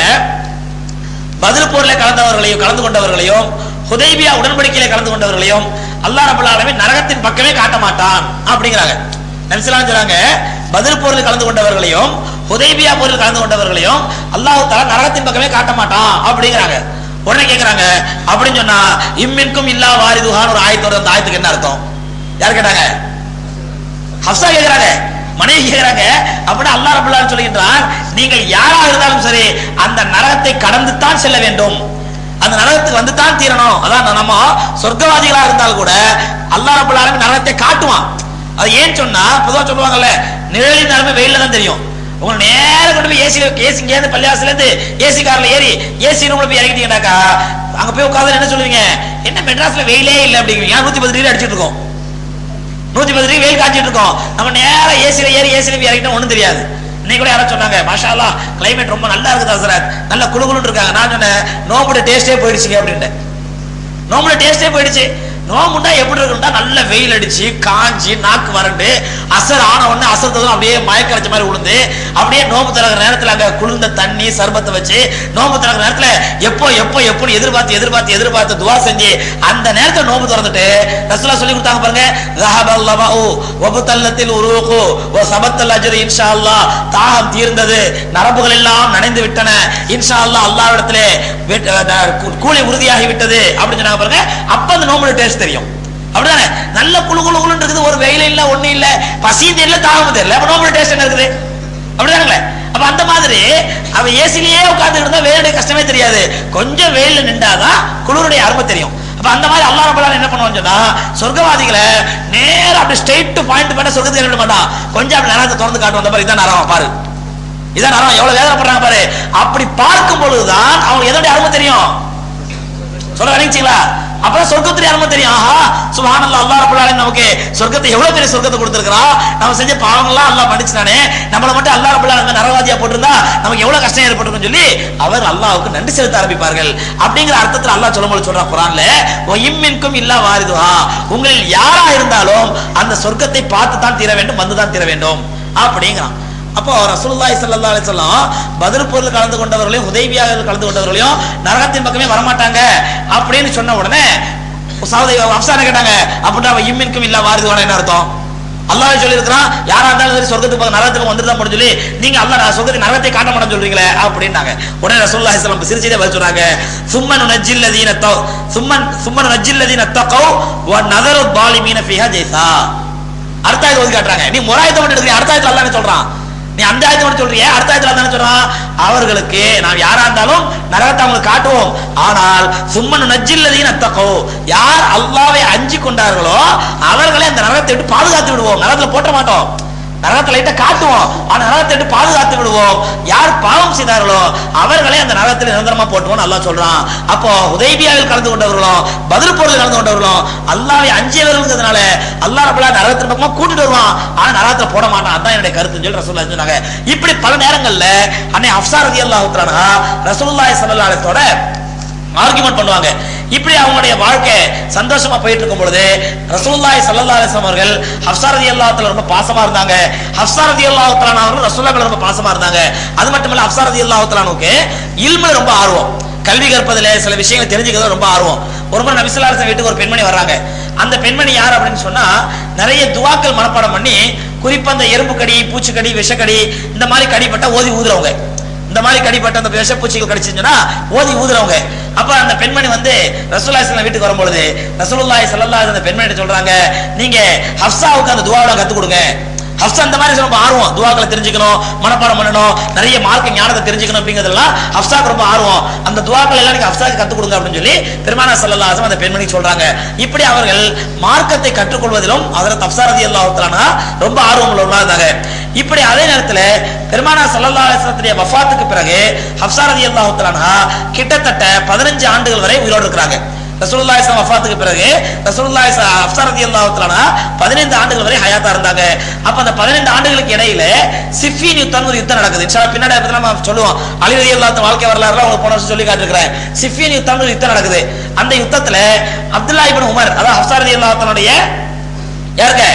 பதில் போர்ல கலந்தவர்களையும் கலந்து கொண்டவர்களையும் ஹுதைபியா உடன்படிக்கையில கலந்து கொண்டவர்களையும் அல்லாஹ் ரபுல் ஆலமீன் நரகத்தின் பக்கமே காட்ட மாட்டான் அப்படிங்கிறாங்க நபிசுல்லா சொல்றாங்க பதில் போரில் கலந்து கொண்டவர்களையும் ஹுதைபியா போரில் கலந்து கொண்டவர்களையும் அல்லாஹ் தஆலா நரகத்தின் பக்கமே காட்ட மாட்டான் அப்படிங்கிறாங்க உடனே கேக்குறாங்க அப்படின்னு சொன்னா இம்மின்கும் இல்லா வாரிதுஹான்னு ஒரு ஆயத்து வருது அந்த ஆயத்துக்கு என்ன அர்த்தம் யார் கேட்டாங்க ஹப்சா கேக்குறாங்க மனைவி கேக்குறாங்க அப்படின்னா அல்லாஹ் ரபுல்லா சொல்கின்றான் நீங்கள் யாராக இருந்தாலும் சரி அந்த நரகத்தை கடந்து தான் செல்ல வேண்டும் அந்த நரகத்துக்கு வந்து தான் தீரணும் அதான் நம்ம சொர்க்கவாதிகளா இருந்தால் கூட அல்லாஹ் ரபுல் ஆலமீன் நரகத்தை காட்டுவான் அது ஏன் சொன்னா பொதுவா சொல்லுவாங்கல்ல நிழலின் நிலைமை வெயில்ல தான் தெரியும் உங்களை நேரா கொண்டு போய் ஏசி ஏசி இங்கேருந்து பள்ளியாசில இருந்து ஏசி கார்ல ஏறி ஏசி ரூம்ல போய் இறங்கிட்டீங்கன்னாக்கா அங்க போய் உட்கார்ந்து என்ன சொல்லுவீங்க என்ன மெட்ராஸ்ல வெயிலே இல்லை அப்படிங்கிறீங்க நூத்தி பத்து டிகிரி அடிச்சிட்டு இருக்கோம் நூத்தி பத்து டிகிரி வெயில் காய்ச்சிட்டு இருக்கோம் நம்ம நேரா ஏசில ஏறி ஏசில போய் இறங்கிட்டா ஒண்ணும் தெரியாது இன்னைக்கு கூட யாரோ சொன்னாங்க மாஷா அல்லாஹ் கிளைமேட் ரொம்ப நல்லா இருக்குது ஹசரத் நல்ல குளு குளுன்னு இருக்காங்க நான் சொன்னேன் நோம்புட டேஸ்டே போயிடுச்சுங்க அப்படின்ட்டு நோம்புல டேஸ்டே போயிடுச்சு நோம்புண்டா எப்படி இருக்கும்டா நல்ல வெயில் அடிச்சு காஞ்சி நாக்கு வறண்டு அசர் ஆன உடனே அசர்த்ததும் அப்படியே மயக்கரைச்ச மாதிரி விழுந்து அப்படியே நோம்பு திறக்கிற நேரத்துல அங்க குளிர்ந்த தண்ணி சர்பத்தை வச்சு நோம்பு திறக்கிற நேரத்துல எப்போ எப்போ எப்போன்னு எதிர்பார்த்து எதிர்பார்த்து எதிர்பார்த்து துவா செஞ்சு அந்த நேரத்துல நோம்பு திறந்துட்டு ரசூலா சொல்லி கொடுத்தாங்க பாருங்க ரஹபல் லபஉ வபுதல்லத்தில் உருகு வ சபத்தல் அஜ்ரு இன்ஷா அல்லாஹ் தாகம் தீர்ந்தது நரம்புகள் எல்லாம் நனைந்து விட்டன இன்ஷா அல்லாஹ் அல்லாஹ்விடத்திலே வெட்- அஹ் கூ- கூலி உறுதியாகி விட்டது அப்படின்னு சொன்னாங்க பாருங்க அப்ப அந்த நோம்புல டேஸ்ட் தெரியும் அப்படிதானே நல்ல குளு குளு குளுன்னு இருக்குது ஒரு வெயில் இல்ல ஒண்ணு இல்ல பசி தெரியல தாகம் தெரியல அப்ப நோம்புல டேஸ்ட் என்ன இருக்குது அப்படிதானே அப்ப அந்த மாதிரி அவ ஏசிலேயே உட்கார்ந்து இருந்தா வெயிலுடைய கஷ்டமே தெரியாது கொஞ்சம் வெயில்ல நின்றாதான் குளிருடைய அருமை தெரியும் அப்ப அந்த மாதிரி அல்லாஹ் ரப்பல் ஆலமீன் என்ன பண்ணுவான்னு சொன்னா சொர்க்கவாதிகளை நேரா அப்படி ஸ்ட்ரைட் பாயிண்ட் பண்ண சொர்க்கத்துக்கு என்ன மாட்டான் கொஞ்சம் அப்படி நரகத்தை திறந்து காட்டுவோம் அந்த மாதிரி இதான் நரகம் பாரு இதான் நரகம் எவ்வளவு வேதனைப்படுறாங்க பாரு அப்படி பார்க்கும் பொழுதுதான் அவங்க எதோட அருமை தெரியும் சொல்ல நினைச்சீங்களா அப்பதான் சொர்க்கத்துடைய அருமை தெரியும் ஆஹா சுபஹானல்லாஹ் அல்லாஹ் ரப்பல் ஆலமீன் நமக்கு சொர்க்கத்தை எவ்வளவு பெரிய சொர்க்கத்தை கொடுத்திருக்கிறான் நம்ம செஞ்ச பாவங்கள்லாம் அல்லாஹ் மன்னிச்சுட்டானே நம்மள மட்டும் அல்லாஹ் ரப்பல் ஆலமீன் நரகவாதியா போட்டிருந்தா நமக்கு எவ்வளவு கஷ்டம் ஏற்பட்டிருக்கும் சொல்லி அவர் அல்லாஹ்வுக்கு நன்றி செலுத்த ஆரம்பிப்பார்கள் அப்படிங்கிற அர்த்தத்தில் அல்லாஹ் சொல்லும்போது சொல்றான் குர்ஆன்ல "வ இம்மின்கும் இல்லா வாரிதுஹா உங்களில் யாரா இருந்தாலும் அந்த சொர்க்கத்தை பார்த்து தான் தீர வேண்டும் வந்து தான் தீர வேண்டும் அப்படிங்கிறான் அப்போ ரசூலுல்லாஹி ஸல்லல்லாஹு அலைஹி வஸல்லம் பத்ர் போரில் கலந்து கொண்டவர்களையும் ஹுதைபியாவில் கலந்து கொண்டவர்களையும் நரகத்தின் பக்கமே வரமாட்டாங்க அப்படின்னு சொன்ன உடனே சவுதி அப்சான கேட்டாங்க அப்படின்னா அவன் இம்மின்கும் இல்ல வாரிதுவான என்ன அர்த்தம் அல்லாஹ் சொல்லியிருக்கிறான் யாரா இருந்தாலும் சரி சொர்க்கத்துக்கு பக்கம் நரகத்துக்கு வந்துட்டு தான் சொல்லி நீங்க அல்லாஹ் சொர்க்கத்தை நரகத்தை காட்ட மாட்டேன்னு சொல்றீங்களே அப்படின்னாங்க உடனே ரசூலுல்லாஹி ஸல்லல்லாஹு அலைஹி வஸல்லம் சிரிச்சதே பதில் சொன்னாங்க சும்மன் நஜ்ஜில்லதீன தௌ சும்மன் சும்மன் நஜ்ஜில்லதீன தகவ் வ நதரு பாலிமீன ஃபிஹா ஜைசா அடுத்த ஆயத்தை ஓதி காட்டுறாங்க நீ முராயத்தை மட்டும் எடுக்கிறீங்க அடுத்த ஆயத்துல அல்லாஹ் என்ன சொல்றான் நீ அந்த ஆயத்தை மட்டும் சொல்றியே அடுத்த ஆயத்துல அல்லாஹ் என்ன சொல்றான் அவர்களுக்கு நாம் யாரா இருந்தாலும் நரகத்தை அவங்களுக்கு காட்டுவோம் ஆனால் சும்மன் நஜ்ஜில்லதீன் அத்தகோ யார் அல்லாவை அஞ்சி கொண்டார்களோ அவர்களை அந்த நரகத்தை விட்டு பாதுகாத்து விடுவோம் நரகத்துல போட்ட மாட்டோம் நரகத்தை லைட்டா காட்டுவோம் ஆனா நரகத்தை விட்டு பாதுகாத்து விடுவோம் யார் பாவம் செய்தார்களோ அவர்களை அந்த நரகத்தில் நிரந்தரமா போட்டுவோம் அல்லாஹ் சொல்றான் அப்போ உதய்பியாவில் கலந்து கொண்டவர்களும் பதில் போரில் கலந்து கொண்டவர்களும் அல்லாவை அஞ்சியவர்கள்ங்கிறதுனால அல்லாஹ் ரபுல்லா நரகத்தின் பக்கமா கூட்டிட்டு வருவான் ஆனா நரகத்துல போட மாட்டான் அதான் என்னுடைய கருத்துன்னு சொல்லி ரசூல்லா சொன்னாங்க இப்படி பல நேரங்கள்ல அன்னை அப்சா ரதி அல்லாஹ் உத்தரானா ரசூலுல்லாஹி ஸல்லல்லாஹு அலைஹி வஸல்லம் ஆர்குமெண்ட் பண்ணுவாங்க இப்படி அவங்களுடைய வாழ்க்கை சந்தோஷமா போயிட்டு இருக்கும் பொழுது ரசூலுல்லாஹி ஸல்லல்லாஹு அலைஹி வஸல்லம் அவர்கள் ஹஃப்ஸா ரலியல்லாஹு தஆலா ரொம்ப பாசமா இருந்தாங்க ஹஃப்ஸா ரலியல்லாஹு தஆலா அவர்கள் ரசூலுல்லாஹி மேல ரொம்ப பாசமா இருந்தாங்க அது மட்டும் இல்ல ஹஃப்ஸா ரலியல்லாஹு தஆலாவுக்கு இல்முல ரொம்ப ஆர்வம் கல்வி கற்பதில சில விஷயங்களை தெரிஞ்சுக்கிறது ரொம்ப ஆர்வம் ஒரு முறை நபி ஸல்லல்லாஹு அலைஹி வஸல்லம் வீட்டுக்கு ஒரு பெண்மணி வர்றாங்க அந்த பெண்மணி யார் அப்படின்னு சொன்னா நிறைய துவாக்கள் மனப்பாடம் பண்ணி குறிப்பா அந்த எறும்பு கடி பூச்சிக்கடி விஷக்கடி இந்த மாதிரி கடிப்பட்டா ஓதி ஊதுறவங்க இந்த மாதிரி கடிப்பட்ட அந்த விஷப்பூச்சிகள் கடிச்சுச்சுன்னா ஓதி ஊதுறவங்க அப்ப அந்த பெண்மணி வந்து ரசூலுல்லாஹி ஸல்லல்லாஹு வீட்டுக்கு வரும்பொழுது ரசூலுல்லாஹி ஸல்லல்லாஹு அலைஹி அந்த பெண்மணி சொல்றாங்க நீங்க ஹஃப்ஸாவுக்கு அந்த துவாவை கத்து கொடுங்க ஹஃப்ஸா அந்த மாதிரி ரொம்ப ஆர்வம் துவாக்களை தெரிஞ்சுக்கணும் மனப்பாடம் பண்ணணும் நிறைய மார்க்க ஞானத்தை தெரிஞ்சுக்கணும் அப்படிங்கிறதெல்லாம் ஹஃப்ஸாக்கு ரொம்ப ஆர்வம் அந்த துவாக்கள் எல்லாம் நீங்க ஹஃப்ஸாக்கு கத்து கொடுங்க அப்படின்னு சொல்லி பெருமானா ஸல்லல்லாஹு அலைஹி அந்த பெண்மணிக்கு சொல்றாங்க இப்படி அவர்கள் மார்க்கத்தை கற்றுக்கொள்வதிலும் ஹஜ்ரத் ஹஃப்ஸா ரலியல்லாஹு தஆலா ரொம்ப ஆர்வம் உள்ளவங்களா இருந்தாங்க இப்படி அதே நேரத்துல பெருமானா ஸல்லல்லாஹு அலைஹி வஸல்லத்துடைய வஃபாத்துக்கு பிறகு ஹஃப்ஸா ரலியல்லாஹு தஆலா கிட்டத்தட்ட 15 ஆண்டுகள் வரை உயிரோடு இருக்கிறாங்க ரசூலுல்லாஹி ஸல்லல்லாஹு வஃபாத்துக்கு பிறகு ரசூலுல்லாஹி ஹஃப்ஸா ரலியல்லாஹு தஆலா 15 ஆண்டுகள் வரை ஹயாத்தா இருந்தாங்க அப்ப அந்த 15 ஆண்டுகளுக்கு இடையில சிஃபின் யுத்தம் ஒரு யுத்தம் நடக்குது இன்ஷா அல்லாஹ் பின்னாடி பத்தி நம்ம சொல்லுவோம் அலி ரலியல்லாஹு தஆலா வாழ்க்கை வரலாறுல உங்களுக்கு போன வருஷம் சொல்லி காட்டிருக்கிறேன் சிஃபின் யுத்தம் ஒரு யுத்தம் நடக்குது அந்த யுத்தத்துல அப்துல்லா இப்னு உமர் அதாவது ஹஃப்ஸா ரலியல்லாஹு தஆலாவுடைய யாருங்க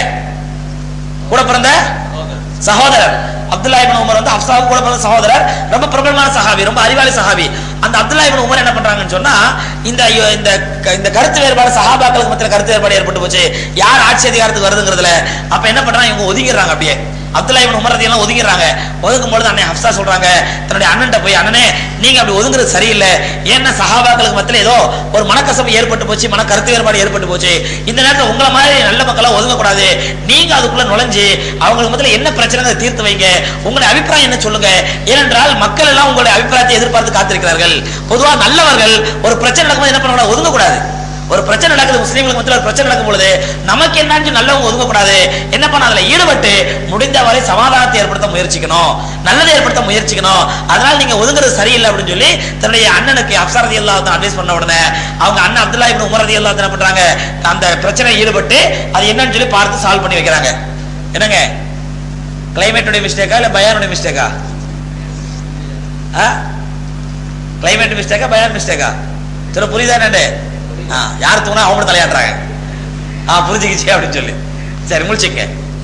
கூட பிறந்த சகோதரர் அப்துல்லா இப்னு உமர் வந்து ஹப்சாவுக்கு கூட பிறந்த சகோதரர் ரொம்ப பிரபலமான சஹாபி ரொம்ப அறிவாளி சஹாபி அந்த அப்துல்லா இப்னு உமர் என்ன பண்றாங்கன்னு சொன்னா இந்த இந்த இந்த கருத்து வேறுபாடு சஹாபாக்களுக்கு மத்தியில கருத்து வேறுபாடு ஏற்பட்டு போச்சு யார் ஆட்சி அதிகாரத்துக்கு வருதுங்கிறதுல அப்ப என்ன பண்றாங்க இவங்க ஒதுங்கிடுறாங்க அப்படியே அப்துல்லா இப்னு உமர் ரதியெல்லாம் ஒதுங்கிடுறாங்க ஒதுக்கும் பொழுது அண்ணன் ஹப்சா சொல்றாங்க தன்னுடைய அண்ணன்ட்ட போய் அண்ணனே நீங்க அப்படி ஒதுங்குறது சரியில்லை ஏன்னா சஹாபாக்களுக்கு மத்தியில ஏதோ ஒரு மனக்கசப்பு ஏற்பட்டு போச்சு மன கருத்து வேறுபாடு ஏற்பட்டு போச்சு இந்த நேரத்தில் உங்களை மாதிரி நல்ல மக்களா ஒதுங்கக்கூடாது நீங்க அதுக்குள்ள நுழைஞ்சு அவங்களுக்கு மத்தியில என்ன பிரச்சனை தீர்த்து வைங்க உங்களுடைய அபிப்பிராயம் என்ன சொல்லுங்க ஏனென்றால் மக்கள் எல்லாம் உங்களுடைய அபிப்பிராயத்தை எதிர்பார்த்து காத்திருக்கிறார்கள் பொதுவா நல்லவர்கள் ஒரு பிரச்சனை நடக்கும்போது என்ன பண்ணக்கூடாது ஒதுங்கக்கூடாது ஒரு பிரச்சனை நடக்குது முஸ்லீம்களுக்கு மத்தியில் ஒரு பிரச்சனை நடக்கும் பொழுது நமக்கு என்னன்னு நல்லவங்க ஒதுங்கக்கூடாது என்ன பண்ண அதுல ஈடுபட்டு முடிந்தவரை சமாதானத்தை ஏற்படுத்த முயற்சிக்கணும் நல்லதை ஏற்படுத்த முயற்சிக்கணும் அதனால நீங்க ஒதுங்குறது சரியில்லை அப்படின்னு சொல்லி தன்னுடைய அண்ணனுக்கு அப்சாரதி எல்லாத்தான் அட்வைஸ் பண்ண உடனே அவங்க அண்ணன் அப்துல்லா இப்னு உமர் ரதி எல்லாத்தான் என்ன பண்றாங்க அந்த பிரச்சனை ஈடுபட்டு அது என்னன்னு சொல்லி பார்த்து சால்வ் பண்ணி வைக்கிறாங்க என்னங்க கிளைமேட்டுடைய மிஸ்டேக்கா இல்ல பயானுடைய மிஸ்டேக்கா கிளைமேட் மிஸ்டேக்கா பயான் மிஸ்டேக்கா சரி புரியுதா என்னண்டு ஆ, யார் தூணா அவங்க தலையாடுறாங்க ஆ புரிஞ்சுக்கிச்சு அப்படின்னு சொல்லி சரி முடிச்சுக்க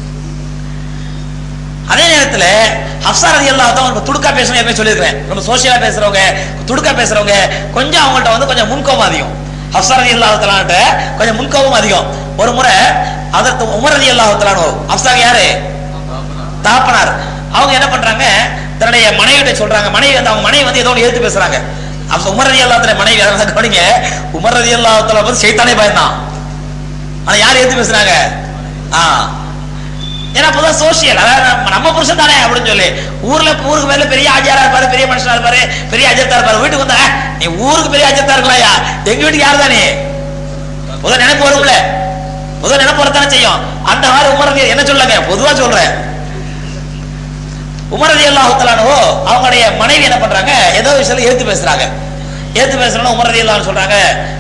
அதே நேரத்துல ஹப்சா ரதி அல்லா தான் ரொம்ப துடுக்கா பேசணும் எப்பயும் சொல்லியிருக்கிறேன் ரொம்ப சோசியலா பேசுறவங்க துடுக்கா பேசுறவங்க கொஞ்சம் அவங்கள்ட்ட வந்து கொஞ்சம் முன்கோபம் அதிகம் ஹப்சா ரதி அல்லாஹலான்ட்ட கொஞ்சம் முன்கோபம் அதிகம் ஒரு முறை அதற்கு உமர் ரதி அல்லாஹலானோ ஹப்சா யாரு தாப்பனார் அவங்க என்ன பண்றாங்க தன்னுடைய மனைவிட்ட சொல்றாங்க மனைவி வந்து அவங்க மனைவி வந்து ஏதோ ஒன்று எடுத்து பேசுறாங்க அப்ப உமர் ரதி அல்லாத்துல மனைவி அதனால கவனிங்க உமர் ரதி அல்லாத்துல வந்து சைத்தானே பயந்தான் ஆனா யார் எடுத்து பேசுறாங்க ஆ ஏன்னா அப்பதான் சோசியல் அதாவது நம்ம- நம்ம புருஷன் தானே அப்படின்னு சொல்லி ஊர்ல ஊருக்கு மேல பெரிய ஆஜியாரா இருப்பாரு பெரிய மனுஷனா இருப்பாரு பெரிய அஜத்தா இருப்பாரு வீட்டுக்கு வந்தா "அஹ், நீ ஊருக்கு பெரிய அஜத்தா இருக்கலாம்யா எங்க வீட்டுக்கு யார் தானே முதல் நினைப்பு வரும்ல முதல் நினைப்பு வரத்தானே செய்யும் அந்த மாதிரி உமர் ரதி என்ன சொல்லுங்க பொதுவா சொல்றேன் உமர் ரதி அல்லாஹுத்தலானோ அவங்களுடைய மனைவி என்ன பண்றாங்க ஏதோ விஷயத்துல ஏத்து பேசுறாங்க ஏத்து பேசுறோம்னா உமர் ரதி அல்லாஹ் சொல்றாங்க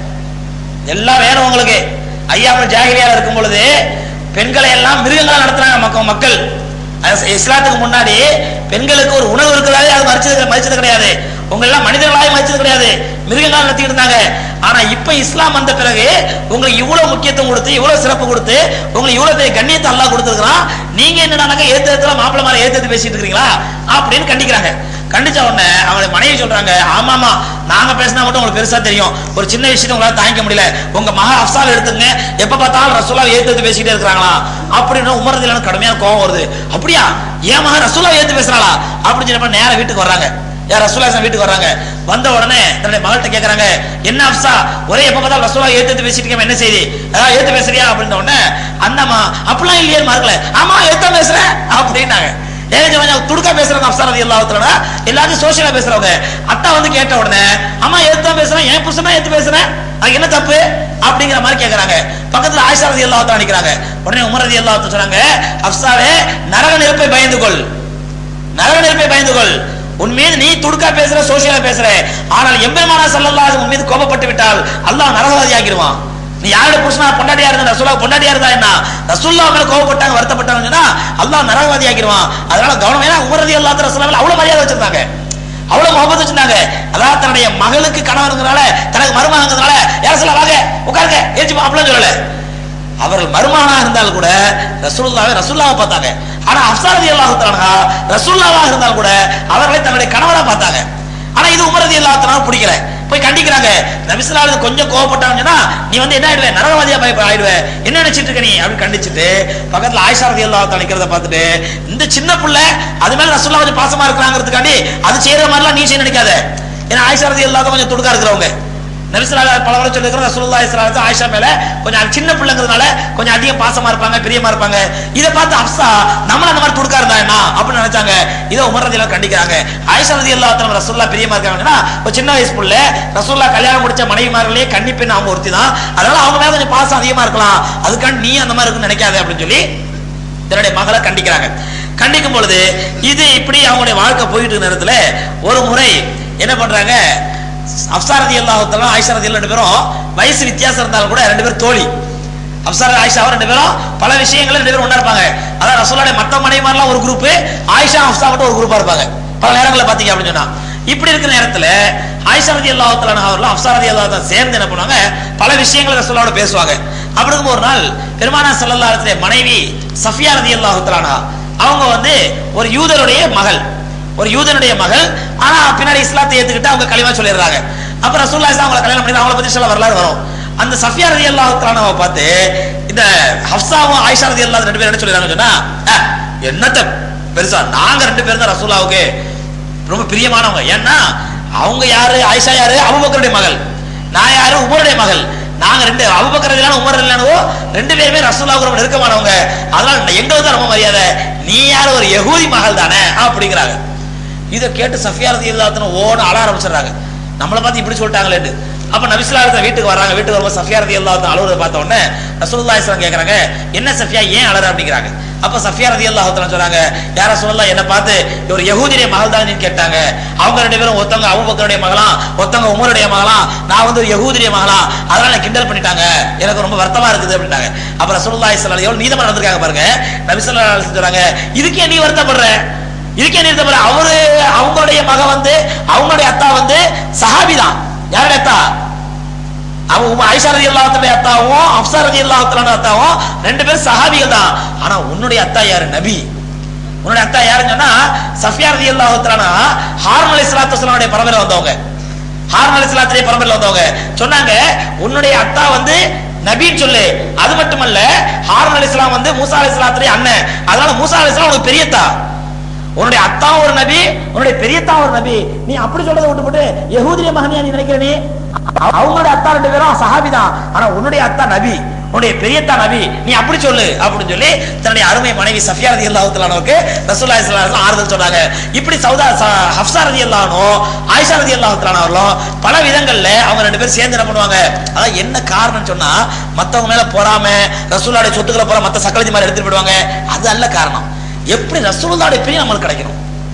எல்லாம் வேணும் உங்களுக்கு ஐயாமல் ஜாகிரியால இருக்கும் பொழுது பெண்களை எல்லாம் மிருகங்களா நடத்துறாங்க மக்கள் மக்கள் அது இஸ்லாத்துக்கு முன்னாடி பெண்களுக்கு ஒரு உணவு இருக்கிறதாலே அது மறிச்சது மதிச்சது கிடையாது உங்க எல்லாம் மனிதர்களாக மதிச்சது கிடையாது மிருகங்களா நடத்திட்டு இருந்தாங்க ஆனா இப்ப இஸ்லாம் வந்த பிறகு உங்களுக்கு இவ்வளவு முக்கியத்துவம் கொடுத்து இவ்வளவு சிறப்பு கொடுத்து உங்களுக்கு இவ்வளவு பெரிய கண்ணியத்தை அல்லாஹ் கொடுத்துருக்கான் நீங்க என்னடானாக்க ஏத்து ஏத்துல மாப்பிள்ள மாதிரி ஏத்து ஏத்து பேசிட்டு இருக்கீங்களா அப்படின்னு கண்டிக்கிறாங்க கண்டிச்ச உடனே அவங்களுடைய மனைவி சொல்றாங்க ஆமாமா நாங்க பேசினா மட்டும் உங்களுக்கு பெருசா தெரியும் ஒரு சின்ன விஷயத்தை உங்களால தாங்கிக்க முடியல உங்க மக அப்சால் எடுத்துங்க எப்ப பார்த்தாலும் ரசூலா ஏத்து ஏத்து பேசிட்டே இருக்கிறாங்களா அப்படின்னு உமரதுல கடுமையான கோவம் வருது அப்படியா ஏன் மக ரசூலா ஏத்து பேசுறாளா அப்படின்னு சொன்னப்ப நேரா வீட்டுக்கு வர்றாங்க யார் ரசூலா வீட்டுக்கு வர்றாங்க வந்த உடனே தன்னுடைய மகள்கிட்ட கேக்குறாங்க என்ன அப்சா ஒரே எப்ப பார்த்தாலும் ரசூலா ஏத்து ஏத்து பேசிட்டு இருக்கேன் என்ன செய்தி அதான் ஏத்து பேசுறியா அப்படின்ன உடனே அந்தம்மா அப்படிலாம் இல்லையே மார்க்கல ஆமா ஏத்த பேசுறேன் அப்படின்னாங்க ஏன் கொஞ்சம் துடுக்கா பேசுறாங்க அப்சா ரதி எல்லாத்துல எல்லாத்தையும் சோசியலா பேசுறவங்க அத்தா வந்து கேட்ட உடனே அம்மா ஏத்து தான் பேசுறேன் ஏன் புருஷனா ஏத்து பேசுறேன் அது என்ன தப்பு அப்படிங்கிற மாதிரி கேக்குறாங்க பக்கத்துல ஆயிஷா ரதி எல்லாத்தான் நிக்கிறாங்க உடனே உமர் ரதி எல்லாத்த சொன்னாங்க அப்சாவே நரக நெருப்பை பயந்து கொள் நரக நெருப்பை பயந்து கொள் உன் மீது நீ துடுக்கா பேசுற சோசியலா பேசுற ஆனால் எம்பெருமானா சல்லல்லாஹு உன் மீது கோபப்பட்டு விட்டால் அல்லாஹ் நரகவாதி ஆக்கிடுவான் நீ யாரோட புருஷனா பொண்டாட்டியா இருந்தா ரசூலா பொண்டாட்டியா இருந்தா என்ன ரசூல்லா மேல கோவப்பட்டாங்க வருத்தப்பட்டாங்கன்னா அல்லாஹ் நரகவாதி ஆக்கிடுவான் அதனால கவனம் ஏன்னா உமரதி அல்லாஹ் ரசூலா மேல அவ்வளவு மரியாதை வச்சிருந்தாங்க அவ்வளவு முகப்பத் வச்சிருந்தாங்க அதாவது தன்னுடைய மகளுக்கு கணவருங்கிறனால தனக்கு மருமகங்கிறதுனால யார சொல்ல வாங்க உட்காருங்க ஏச்சு அப்படிலாம் சொல்லல அவர்கள் மருமகனா இருந்தாலும் கூட ரசூலுல்லாவை ரசூல்லாவை பார்த்தாங்க ஆனா அப்சாரதி அல்லாஹுத்தானா ரசூல்லாவா இருந்தாலும் கூட அவர்களை தன்னுடைய கணவரா பார்த்தாங்க ஆனா இது உமரதி அல்லாஹத்தனால பிடிக்கல போய் கண்டிக்கிறாங்க நபிசுல்லாவது கொஞ்சம் கோவப்பட்டாங்கன்னா நீ வந்து என்ன ஆயிடுவே நரகவாதியா பயப்ப ஆயிடுவே என்ன நினைச்சிட்டு இருக்க நீ அப்படின்னு கண்டிச்சுட்டு பக்கத்துல ஆயிஷா ரதி அல்லாஹ் நிக்கிறத பார்த்துட்டு இந்த சின்ன புள்ள அது மேல ரசூல்லா கொஞ்சம் பாசமா இருக்கிறாங்கிறதுக்காண்டி அது செய்யற மாதிரிலாம் நீ செய்ய நினைக்காத ஏன்னா ஆயிஷா ரதி அல்லாஹ் கொஞ்சம் துடுக்கா இருக்கிறவங்க நபிசுல்லா பல வரை சொல்லிருக்கிற ரசூலுல்லாஹி ஸல்லல்லாஹு அலைஹி ஆயிஷா மேல கொஞ்சம் அது சின்ன பிள்ளைங்கிறதுனால கொஞ்சம் அதிக பாசமா இருப்பாங்க பிரியமா இருப்பாங்க இதை பார்த்து அப்சா நம்மள அந்த மாதிரி துடுக்கா இருந்தா என்ன அப்படின்னு நினைச்சாங்க இதை உமர் ரதியெல்லாம் கண்டிக்கிறாங்க ஆயிஷா ரதி அல்லாஹ் ரசூல்லா பிரியமா இருக்காங்கன்னா ஒரு சின்ன வயசு புள்ள ரசூல்லா கல்யாணம் முடிச்ச மனைவிமார்களே கன்னி பெண் அவங்க ஒருத்தி தான் அதனால அவங்க மேல கொஞ்சம் பாசம் அதிகமா இருக்கலாம் அதுக்காண்டி நீ அந்த மாதிரி இருக்குன்னு நினைக்காத அப்படின்னு சொல்லி தன்னுடைய மகளை கண்டிக்கிறாங்க கண்டிக்கும் பொழுது இது இப்படி அவங்களுடைய வாழ்க்கை போயிட்டு இருக்க நேரத்துல ஒரு முறை என்ன பண்றாங்க அப்சாரதி அல்லாஹத்தெல்லாம் ஆயிஷா ரதி ரெண்டு பேரும் வயசு வித்தியாசம் இருந்தாலும் கூட ரெண்டு பேரும் தோழி அப்சார ஆயிஷாவும் ரெண்டு பேரும் பல விஷயங்கள் ரெண்டு பேரும் ஒண்ணா இருப்பாங்க அதான் ரசூலுடைய மத்த மனைவிமாரெல்லாம் ஒரு குரூப் ஆயிஷா அப்சா மட்டும் ஒரு குரூப்பா இருப்பாங்க பல நேரங்களில் பாத்தீங்க அப்படின்னு சொன்னா இப்படி இருக்கிற நேரத்துல ஆயிஷா ரதி அல்லாஹத்தலான அவர்களும் அப்சா ரதி அல்லாஹ் சேர்ந்து என்ன பண்ணுவாங்க பல விஷயங்களை ரசூலோட பேசுவாங்க அப்படி இருக்கும் ஒரு நாள் பெருமானா சல்லல்லா அலிஸ்லே மனைவி சஃபியா ரதி அல்லாஹத்தலானா அவங்க வந்து ஒரு யூதருடைய மகள் ஒரு யூதனுடைய மகள் ஆனா பின்னாடி இஸ்லாத்தை ஏத்துக்கிட்டு அவங்க களிமா சொல்லிடுறாங்க அப்ப ரசூல்லா இஸ்லாம் அவங்களை கல்யாணம் பண்ணி அவங்கள பத்தி சில வரலாறு வரும் அந்த சஃபியா ரதி அல்லாஹ் பார்த்து இந்த ஹப்சாவும் ஆயிஷா ரதி அல்லாஹ் ரெண்டு பேரும் என்ன சொல்லிடுறாங்க சொன்னா "அஹ், என்னத்த பெருசா நாங்க ரெண்டு பேரும் தான் ரசூல்லாவுக்கு ரொம்ப பிரியமானவங்க ஏன்னா அவங்க யாரு ஆயிஷா யாரு அபுபக்கருடைய மகள் நான் யாரு உமருடைய மகள் நாங்க ரெண்டு அபுபக்கர் ரலியல்லாஹு உமர் ரலியல்லாஹு ரெண்டு பேருமே ரசூலுல்லாஹ்வுக்கு ரொம்ப நெருக்கமானவங்க அதனால எங்களுக்கு தான் ரொம்ப மரியாதை நீ யாரு ஒரு யகூதி மகள் தானே அப்படிங்கிறாங்க இதை கேட்டு சஃபியா ரதி இல்லாத்தன ஓட அழ ஆரம்பிச்சிடுறாங்க நம்மளை பார்த்து இப்படி சொல்லிட்டாங்களேன்னு அப்ப நபிசுல்லாஹ் வீட்டுக்கு வராங்க வீட்டுக்கு வரும்போது சஃபியா ரதி இல்லாத அழுவுறத பார்த்த உடனே ரசூலுல்லாஹி ஸல்லல்லாஹு கேக்குறாங்க என்ன சஃபியா ஏன் அழற அப்படிங்கிறாங்க அப்ப சஃபியா ரதி அல்லாஹ் சொல்றாங்க யார சொல்லலாம் என்ன பார்த்து ஒரு யகூதிரிய மகள் தான் கேட்டாங்க அவங்க ரெண்டு பேரும் ஒருத்தவங்க அபூபக்கருடைய மகளாம் ஒருத்தவங்க உமருடைய மகளாம் நான் வந்து ஒரு யகூதிரிய மகளாம் அதனால என்னை கிண்டல் பண்ணிட்டாங்க எனக்கு ரொம்ப வருத்தமா இருக்குது அப்படின்ட்டாங்க அப்ப ரசூலுல்லாஹி ஸல்லல்லாஹு அலைஹி எவ்வளவு நீதமா நடந்திருக்காங்க பாருங்க நபி ஸல்லல்லாஹு அலைஹி வஸல்லம் சொல்றாங்க இதுக்கு ஏன் நீ வருத்தப்படுற இதுக்கே நிறுத்தப்பட அவரு அவங்களுடைய மக வந்து அவங்களுடைய அத்தா வந்து சஹாபி தான் யாருடைய அத்தா அவங்க உம்ம ஐஷா ரதி அல்லாஹத்துடைய அத்தாவும் அப்சா ரதி அல்லாஹத்துலான அத்தாவும் ரெண்டு பேரும் சஹாபிகள் தான் ஆனா உன்னுடைய அத்தா யாரு நபி உன்னுடைய அத்தா யாருன்னு சொன்னா சஃபியா ரதி அல்லாஹத்துலானா ஹார்ன் அலி சலாத்து வசலாமுடைய பரம்பரை வந்தவங்க ஹார்ன் அலி சலாத்துடைய பரம்பரையில் வந்தவங்க சொன்னாங்க உன்னுடைய அத்தா வந்து நபின்னு சொல்லு அது மட்டுமல்ல ஹாரூன் அலைஹிஸ்ஸலாம் வந்து மூசா அலைஹிஸ்ஸலாத்துடைய அண்ணன் அதனால மூசா அலைஹிஸ்ஸலாம் உனக்கு பெரியத்தா உன்னுடைய அத்தா ஒரு நபி உன்னுடைய பெரியத்தா ஒரு நபி நீ அப்படி சொல்றதை விட்டு போட்டு யகூதிய மகனியா நீ நினைக்கிற நீ அவங்களுடைய அத்தா ரெண்டு பேரும் சஹாபி தான் ஆனா உன்னுடைய அத்தா நபி உன்னுடைய பெரியத்தா நபி நீ அப்படி சொல்லு அப்படின்னு சொல்லி தன்னுடைய அருமை மனைவி சஃபியா ரதி அல்லாஹுத்தலானுக்கு ரசூல்லா இஸ்லாம் ஆறுதல் சொன்னாங்க இப்படி சௌதா ச- ஹப்சா ரதி அல்லானோ ஆயிஷா ரதி அல்லாஹுத்தலான அவர்களும் பல விதங்கள்ல அவங்க ரெண்டு பேரும் சேர்ந்து என்ன பண்ணுவாங்க அதான் என்ன காரணம் சொன்னா மத்தவங்க மேல போறாம ரசூலுடைய சொத்துக்களை போற மத்த சக்கலஜி மாதிரி எடுத்துட்டு போயிடுவாங்க அது அல்ல காரணம் எப்படி ரசூலுல்லாவுடைய பிரியம் நம்மளுக்கு கிடைக்கணும்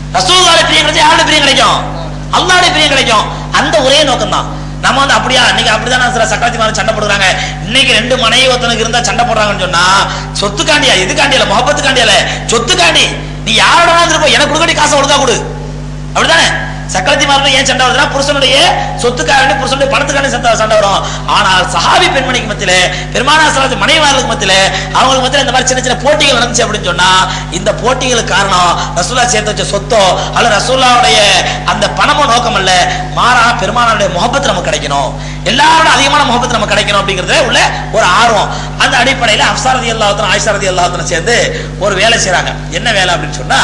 ரசூலுல்லாஹி பிரியம் கிடைச்சா யாருடைய பிரியம் கிடைக்கும் அல்லாஹ்வுடைய பிரியம் கிடைக்கும் அந்த ஒரே நோக்கம் தான் நம்ம வந்து அப்படியா இன்னைக்கு அப்படிதான் சில சக்கரத்தி மாதிரி சண்டை போடுறாங்க இன்னைக்கு ரெண்டு மனைவி ஒருத்தனுக்கு இருந்தா சண்டை போடுறாங்கன்னு சொன்னா சொத்துக்காண்டியா இதுக்காண்டி இல்ல முகப்பத்துக்காண்டி இல்ல சொத்துக்காண்டி நீ யாரோட இருப்ப எனக்கு கொடுக்கடி காசை ஒழுங்கா கொடு அப்படிதானே சக்கரத்தி மார்பில் ஏன் சண்டை வருதுன்னா புருஷனுடைய சொத்துக்காரனே புருஷனுடைய பணத்துக்கான சண்டை சண்டை வரும் ஆனால் சஹாபி பெண்மணிக்கு மத்தியில பெருமானா சலாத்து மனைவார்களுக்கு மத்தியில அவங்களுக்கு மத்தியில இந்த மாதிரி சின்ன சின்ன போட்டிகள் நடந்துச்சு அப்படின்னு சொன்னா இந்த போட்டிகளுக்கு காரணம் ரசூல்லா சேர்த்து வச்ச சொத்தோ அல்ல ரசூல்லாவுடைய அந்த பணமோ நோக்கம் அல்ல மாறா பெருமானாருடைய முகப்பத்து நமக்கு கிடைக்கணும் எல்லாரோட அதிகமான முகப்பத்து நமக்கு கிடைக்கணும் அப்படிங்கறதுல உள்ள ஒரு ஆர்வம் அந்த அடிப்படையில அப்சாரதி அல்லாஹத்தன ஆயிஷாரதி அல்லாஹத்தன சேர்ந்து ஒரு வேலை செய்றாங்க என்ன வேலை அப்படின்னு சொன்னா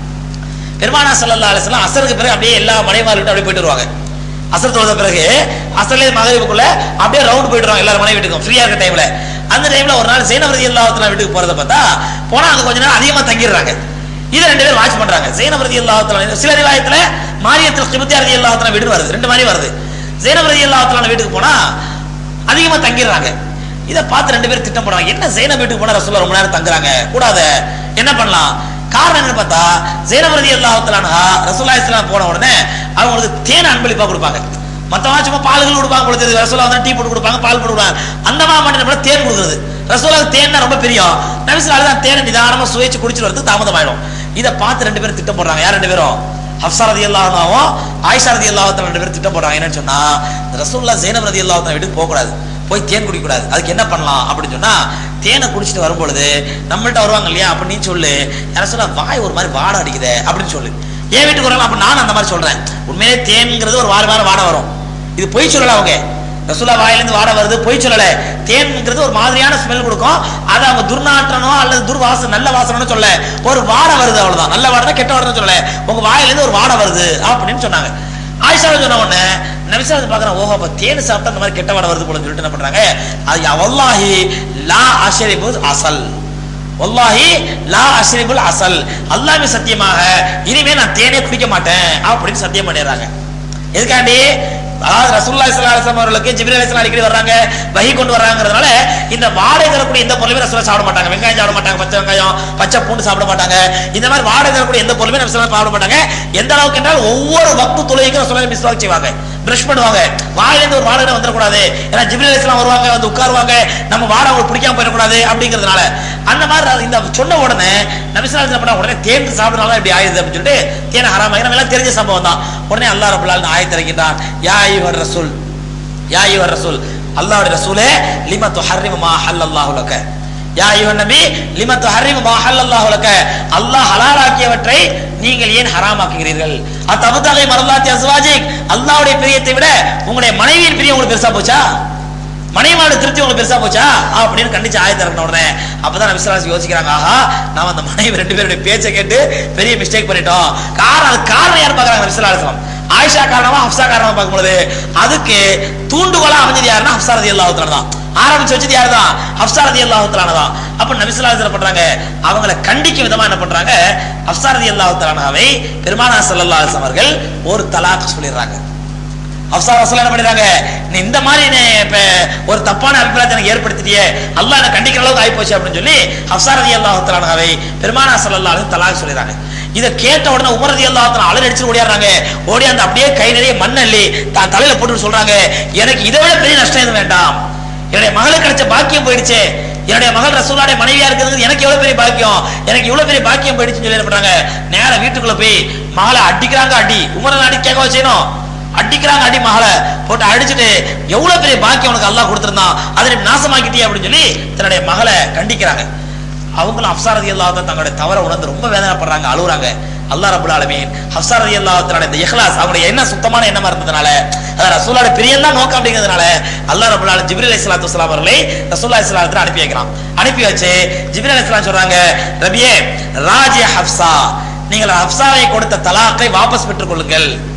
பெருமானா சல்லல்லா அலிஸ்லாம் அசருக்கு பிறகு அப்படியே எல்லா மனைவார்கிட்ட அப்படியே போயிட்டு வருவாங்க அசர் தொழுத பிறகு அசர்ல மகரிப்புக்குள்ள அப்படியே ரவுண்ட் போயிட்டு வருவாங்க எல்லாரும் மனைவி வீட்டுக்கும் ஃப்ரீயா இருக்க டைம்ல அந்த டைம்ல ஒரு நாள் ஜெயினவரதி அல்லாஹத்துல வீட்டுக்கு போறத பார்த்தா போனா அங்க கொஞ்ச நேரம் அதிகமா தங்கிடுறாங்க இதை ரெண்டு பேரும் வாட்ச் பண்றாங்க ஜெயினவரதி அல்லாஹத்துல சில ரிவாயத்துல மாரியத்தில் கிபத்தி ரதி அல்லாஹத்துல வீடு வருது ரெண்டு மாதிரி வருது ஜெயினவரதி அல்லாஹத்துல வீட்டுக்கு போனா அதிகமா தங்கிடுறாங்க இதை பார்த்து ரெண்டு பேரும் திட்டம் போடுறாங்க என்ன ஜெயின வீட்டுக்கு போனா ரசூல்லா ரொம்ப நேரம் தங்குறாங்க கூடாத என்ன பண்ணலாம் காரணம் என்ன பார்த்தா ஜெயினவரதி அல்லாஹத்தலானா ரசூல்லா இஸ்லாம் போன உடனே அவங்களுக்கு தேன் அன்பளிப்பா கொடுப்பாங்க மத்தவங்க சும்மா பால்கள் கொடுப்பாங்க கொடுத்தது ரசூலா வந்து டீ போட்டு கொடுப்பாங்க பால் போட்டு கொடுப்பாங்க அந்த மாதிரி மட்டும் என்ன தேன் கொடுக்குறது ரசூலாவுக்கு தேன்னா ரொம்ப பிரியம் நபிசுலால தான் தேனை நிதானமா சுவைச்சு குடிச்சிட்டு வரதுக்கு தாமதமாயிடும் இதை பார்த்து ரெண்டு பேரும் திட்டம் போடுறாங்க யார் ரெண்டு பேரும் ஹப்சா ரதி அல்லாஹாவும் ஆயிஷா ரதி அல்லாஹத்தன் ரெண்டு பேரும் திட்டம் போடுறாங்க என்னன்னு சொன்னா ரசூல்லா ஜெயினப் ரதி அல்லாஹத்தன் வீட்டுக்கு போக கூடாது போய் தேன் குடிக்க கூடாது அதுக்கு என்ன பண்ணலாம் அப்படின்னு சொன்னா தேனை குடிச்சிட்டு வரும்பொழுது நம்மள்ட்ட வருவாங்க இல்லையா அப்ப நீ சொல்லு யார சொல்ல வாய் ஒரு மாதிரி வாடை அடிக்குதே அப்படின்னு சொல்லு ஏன் வீட்டுக்கு வரலாம் அப்ப நான் அந்த மாதிரி சொல்றேன் உண்மையிலே தேன்ங்கிறது ஒரு வார வாரம் வாடை வரும் இது பொய் சொல்லல அவங்க ரசூலா வாயிலிருந்து வாடை வருது பொய் சொல்லல தேன்ங்கிறது ஒரு மாதிரியான ஸ்மெல் கொடுக்கும் அதை அவங்க துர்நாற்றனோ அல்லது துர்வாசம் நல்ல வாசனோ சொல்ல ஒரு வாடை வருது அவ்வளவுதான் நல்ல வாடை கெட்ட வாடை சொல்லல உங்க வாயிலிருந்து ஒரு வாடை வருது அப்படின்னு சொன்னாங்க ஆயிஷா சொன்ன உடனே நபிசா பாக்குறேன் ஓஹோ அப்ப தேன் சாப்பிட்டா அந்த மாதிரி கெட்ட வாடை வருது போல சொல்லிட்டு என்ன பண்றாங்க அது வல்லாஹி லா அஷரிபு அசல் வல்லாஹி லா அஷ்ரிபுல் அசல் அல்லாஹ்வே சத்தியமாக இனிமே நான் தேனே குடிக்க மாட்டேன் அப்படின்னு சத்தியம் பண்ணிடுறாங்க எதுக்காண்டி அதாவது ரசூல்லா ஸல்லல்லாஹு அலைஹி வஸல்லம் அவர்களுக்கு ஜிப்ரீல் அலைஹிஸ்ஸலாம் அடிக்கடி வர்றாங்க வஹி கொண்டு வர்றாங்கறதுனால இந்த வாடை தரக்கூடிய எந்த பொருளுமே ரசூலா சாப்பிட மாட்டாங்க வெங்காயம் சாப்பிட மாட்டாங்க பச்சை வெங்காயம் பச்சை பூண்டு சாப்பிட மாட்டாங்க இந்த மாதிரி வாடை தரக்கூடிய எந்த பொருளுமே ரசூலா சாப்பிட மாட்டாங்க எந்த அளவுக்கு என்றால் ஒவ்வொரு வக்து தொழுகைக்கும் ரசூலா மிஸ்வாக் செய்வாங்க பிரஷ் பண்ணுவாங்க வாயிலிருந்து ஒரு வாடகை வந்துடக்கூடாது ஏன்னா ஜிப்ரீல் அலைஹிஸ்ஸலாம் வருவாங்க வந்து உட்காருவாங்க நம்ம வாடை அவங்களுக்கு பிடிக்காம போயிடக்கூடாது அப்படிங்கிறதுனால அந்த மாதிரி இந்த சொன்ன உடனே நபிசல்லா என்ன பண்ணா உடனே தேன் சாப்பிடறதுனால இப்படி ஆயுது அப்படின்னு சொல்லிட்டு தேனை ஹராமாகி நம்ம எல்லாம் தெரிஞ்ச சம்பவம் தான் உடனே அல்லாஹ் ரபுல் ஆலமீன் ஆயத் இறக்கின்றான் யா ஐயுஹர் ரசூல் யா ஐயுஹர் ரசூல் அல்லாஹ்வுடைய ரசூலே லிம துஹர்ரிமு மா ஹல்லல்லாஹு லக யா ஐயுஹன் நபி லிம துஹர்ரிமு மா ஹல்லல்லாஹு லக அல்லாஹ் ஹலாலாக்கியவற்றை நீங்கள் ஏன் ஹராமாக்குகிறீர்கள் அத்தபுதகை மரல்லாத்தி அஸ்வாஜிக் அல்லாஹ்வுடைய பிரியத்தை விட உங்களுடைய மனைவியின் பிரியம் உங்களுக்கு பெருசா போச்சா மனைவியோட திருப்தி உங்களுக்கு பெருசா போச்சா அப்படின்னு கண்டிச்சு ஆயத்தை இறங்கின உடனே அப்பதான் விஸ்வாசி யோசிக்கிறாங்க ஆஹா நாம அந்த மனைவி ரெண்டு பேருடைய பேச்சை கேட்டு பெரிய மிஸ்டேக் பண்ணிட்டோம் காரணம் அது காரணம் யார் பாக்குறாங்க விஸ்வலாசனம் ஆயிஷா காரணமா ஹப்சா காரணமா பார்க்கும்போது அதுக்கு தூண்டுகோலா அமைஞ்சது யாருன்னா ஹப்சா ரதி அல்லாஹுத்தான தான் ஆரம்பிச்சு வச்சது யாரு தான் ஹப்சா ரதி அல்லாஹுத்தான தான் அப்ப நபிசுல்லாசன பண்றாங்க அவங்களை கண்டிக்கும் விதமா என்ன பண்றாங்க ஹப்சா ரதி அல்லாஹுத்தானாவை பெருமானா சல்லல்லாஹு அலைஹி வஸல்லம் அவர்கள் ஒரு தலாக் சொல்லிடுறாங்க அப்சா ரசூல் என்ன பண்ணிடுறாங்க நீ இந்த மாதிரி நீ இப்ப ஒரு தப்பான அபிப்பிராயத்தை எனக்கு ஏற்படுத்திட்டியே அல்லாஹ் என்ன கண்டிக்கிற அளவுக்கு ஆயிப்போச்சு அப்படின்னு சொல்லி ஹப்சா ரதி அல்லாஹ் தலானவை பெருமானா சல்லல்லாஹு அலைஹி தலாக் சொல்லிடுறாங்க இதை கேட்ட உடனே உமர் ரதி அல்லாஹ் தலா அலர் அடிச்சு ஓடியாடுறாங்க ஓடி அந்த அப்படியே கை நிறைய மண் அள்ளி தான் தலையில போட்டு சொல்றாங்க எனக்கு இதை விட பெரிய நஷ்டம் எதுவும் வேண்டாம் என்னுடைய மகளுக்கு கிடைச்ச பாக்கியம் போயிடுச்சு என்னுடைய மகள் ரசூலாடைய மனைவியா இருக்கிறது எனக்கு எவ்வளவு பெரிய பாக்கியம் எனக்கு இவ்வளவு பெரிய பாக்கியம் போயிடுச்சுன்னு சொல்லி என்ன பண்றாங்க நேரா வீட்டுக்குள்ள போய் மகளை அடிக்கிறாங்க அடி உமரை அடி கேட்க வச்சேனும் அடிக்கிறாங்க அடி மகளை போட்டு அடிச்சுட்டு எவ்வளவு பெரிய பாக்கியம் உனக்கு அல்லாஹ் கொடுத்திருந்தான் அதை நீ நாசமாக்கிட்டியே அப்படின்னு சொல்லி தன்னுடைய மகளை கண்டிக்கிறாங்க அவங்களும் அப்சாரதி அல்லாஹ் தங்களுடைய தவற உணர்ந்து ரொம்ப வேதனைப்படுறாங்க அழுகுறாங்க அல்லாஹ் ரபுல் ஆலமீன் ஹப்சாரதி அல்லாஹ் இந்த இஹ்லாஸ் அவங்களுடைய என்ன சுத்தமான எண்ணமா இருந்ததுனால அதாவது ரசூலோட பிரியம் தான் நோக்கம் அப்படிங்கிறதுனால அல்லாஹ் ரபுல் ஆலம் ஜிப்ரீல் அலைஹிஸ்ஸலாத்து வஸலாம் அவர்களை ரசூலுல்லாஹி ஸல்லல்லாஹு அலைஹி அனுப்பி வைக்கிறான் அனுப்பி வச்சு ஜிப்ரீல் அலைஹிஸ்ஸலாம் சொல்றாங்க ரபியே ராஜி ஹப்சா நீங்கள் ஹப்சாவை கொடுத்த தலாக்கை வாபஸ் பெற்றுக் கொள்ளுங்கள்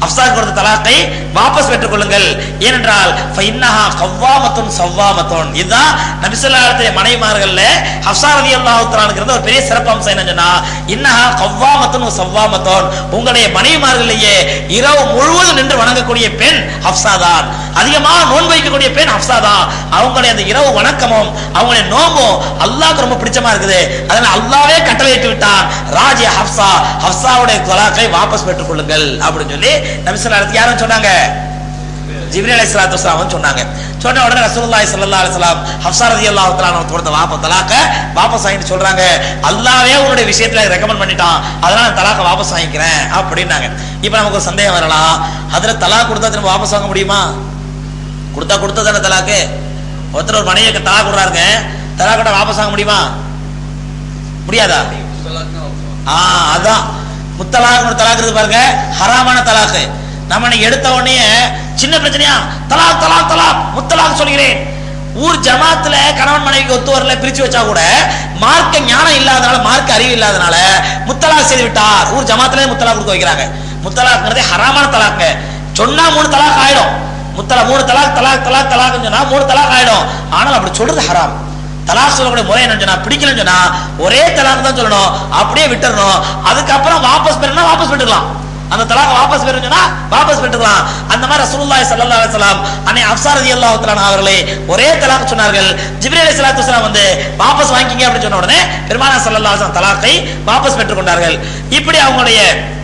அப்சாக்கு கொடுத்த தலாக்கை வாபஸ் பெற்றுக் கொள்ளுங்கள் ஏனென்றால் ஃபைன்னஹா கவ்வாமத்துன் சவ்வாமத்துன் இதுதான் நபிசுல்லாஹுடைய மனைவிமார்கள்ல ஹப்சா ரலியல்லாஹு தஆலாங்கிறது ஒரு பெரிய சிறப்பு அம்சம் என்ன சொன்னா இன்னஹா கவ்வாமத்துன் சவ்வாமத்துன் உங்களுடைய மனைவிமார்களிலேயே இரவு முழுவதும் நின்று வணங்கக்கூடிய பெண் ஹப்சா தான் அதிகமாக நோன்பு வைக்கக்கூடிய பெண் ஹப்சா தான் அவங்களுடைய அந்த இரவு வணக்கமும் அவங்களுடைய நோம்பும் அல்லாஹ்க்கு ரொம்ப பிடிச்சமா இருக்குது அதனால அல்லாஹ்வே கட்டளையிட்டு விட்டான் ராஜி ஹப்சா ஹப்சாவுடைய தலாக்கை வாபஸ் பெற்றுக் கொள்ளுங்கள் அப்படின்னு சொல்லி நபிசுல்லாஹு யாரும் சொன்னாங்க ஜிப்ரீல் அலைஹிஸ்ஸலாத்து வஸலாம் சொன்னாங்க சொன்ன உடனே ரசூலுல்லாஹி ஸல்லல்லாஹு அலைஹி வஸல்லம் ஹஃப்ஸா ரலியல்லாஹு தஆலா அவங்க கொடுத்த வாப தலாக்க வாபஸ் வாங்கிட்டு சொல்றாங்க அல்லாஹ்வே உன்னுடைய விஷயத்துல ரெக்கமெண்ட் பண்ணிட்டான் அதனால நான் தலாக்க வாபஸ் வாங்கிக்கிறேன் அப்படின்னாங்க இப்போ நமக்கு ஒரு சந்தேகம் வரலாம் அதுல தலாக் கொடுத்தா திரும்ப வாபஸ் வாங்க முடியுமா கொடுத்தா கொடுத்தா தானே தலாக்கு ஒருத்தர் ஒரு மனைவிக்கு தலாக் கொடுறாருங்க தலாக் கூட வாபஸ் வாங்க முடியுமா முடியாதா ஆ அதான் முத்தலாக் ஒரு தலாக் இருக்கு பாருங்க ஹராமான தலாக்கு நம்ம இன்னைக்கு எடுத்த உடனே சின்ன பிரச்சனையா தலாக் தலாக் தலாக் முத்தலாக் சொல்கிறேன் ஊர் ஜமாத்துல கணவன் மனைவிக்கு ஒத்து வரல பிரிச்சு வச்சா கூட மார்க்க ஞானம் இல்லாதனால மார்க்க அறிவு இல்லாதனால முத்தலாக் செய்து விட்டார் ஊர் ஜமாத்துல முத்தலாக் கொடுக்க வைக்கிறாங்க முத்தலாக்ங்கிறதே ஹராமான தலாக்குங்க சொன்னா மூணு தலாக் ஆயிடும் முத்தலா மூணு தலாக் தலாக் தலாக் தலாக்னு சொன்னா மூணு தலாக் ஆயிடும் ஆனால் அப்படி சொல்றது ஹராம் தலாக் சொல்லக்கூடிய முறை என்ன சொன்னா பிடிக்கலன்னு சொன்னா ஒரே தலாக் தான் சொல்லணும் அப்படியே விட்டுறணும் அதுக்கப்புறம் வாபஸ் பெறணும் வாபஸ் பெற்றுக்கலாம் அந்த தலாக் வாபஸ் பெறணும் சொன்னா வாபஸ் பெற்றுக்கலாம் அந்த மாதிரி ரசூலுல்லாஹி ஸல்லல்லாஹு அலைஹி வஸல்லம் அன்னை அஃப்ஸா ரலியல்லாஹு தஆலா அவர்களே ஒரே தலாக் சொன்னார்கள் ஜிப்ரீல் அலைஹிஸ்ஸலாத்து வஸலாம் வந்து வாபஸ் வாங்கிக்கங்க அப்படின்னு சொன்ன உடனே பெருமானார் ஸல்லல்லாஹு அலைஹி வஸல்லம் தலாக்கை வாபஸ் பெற்றுக்கொண்டார்கள் இப்படி அவங்களுடைய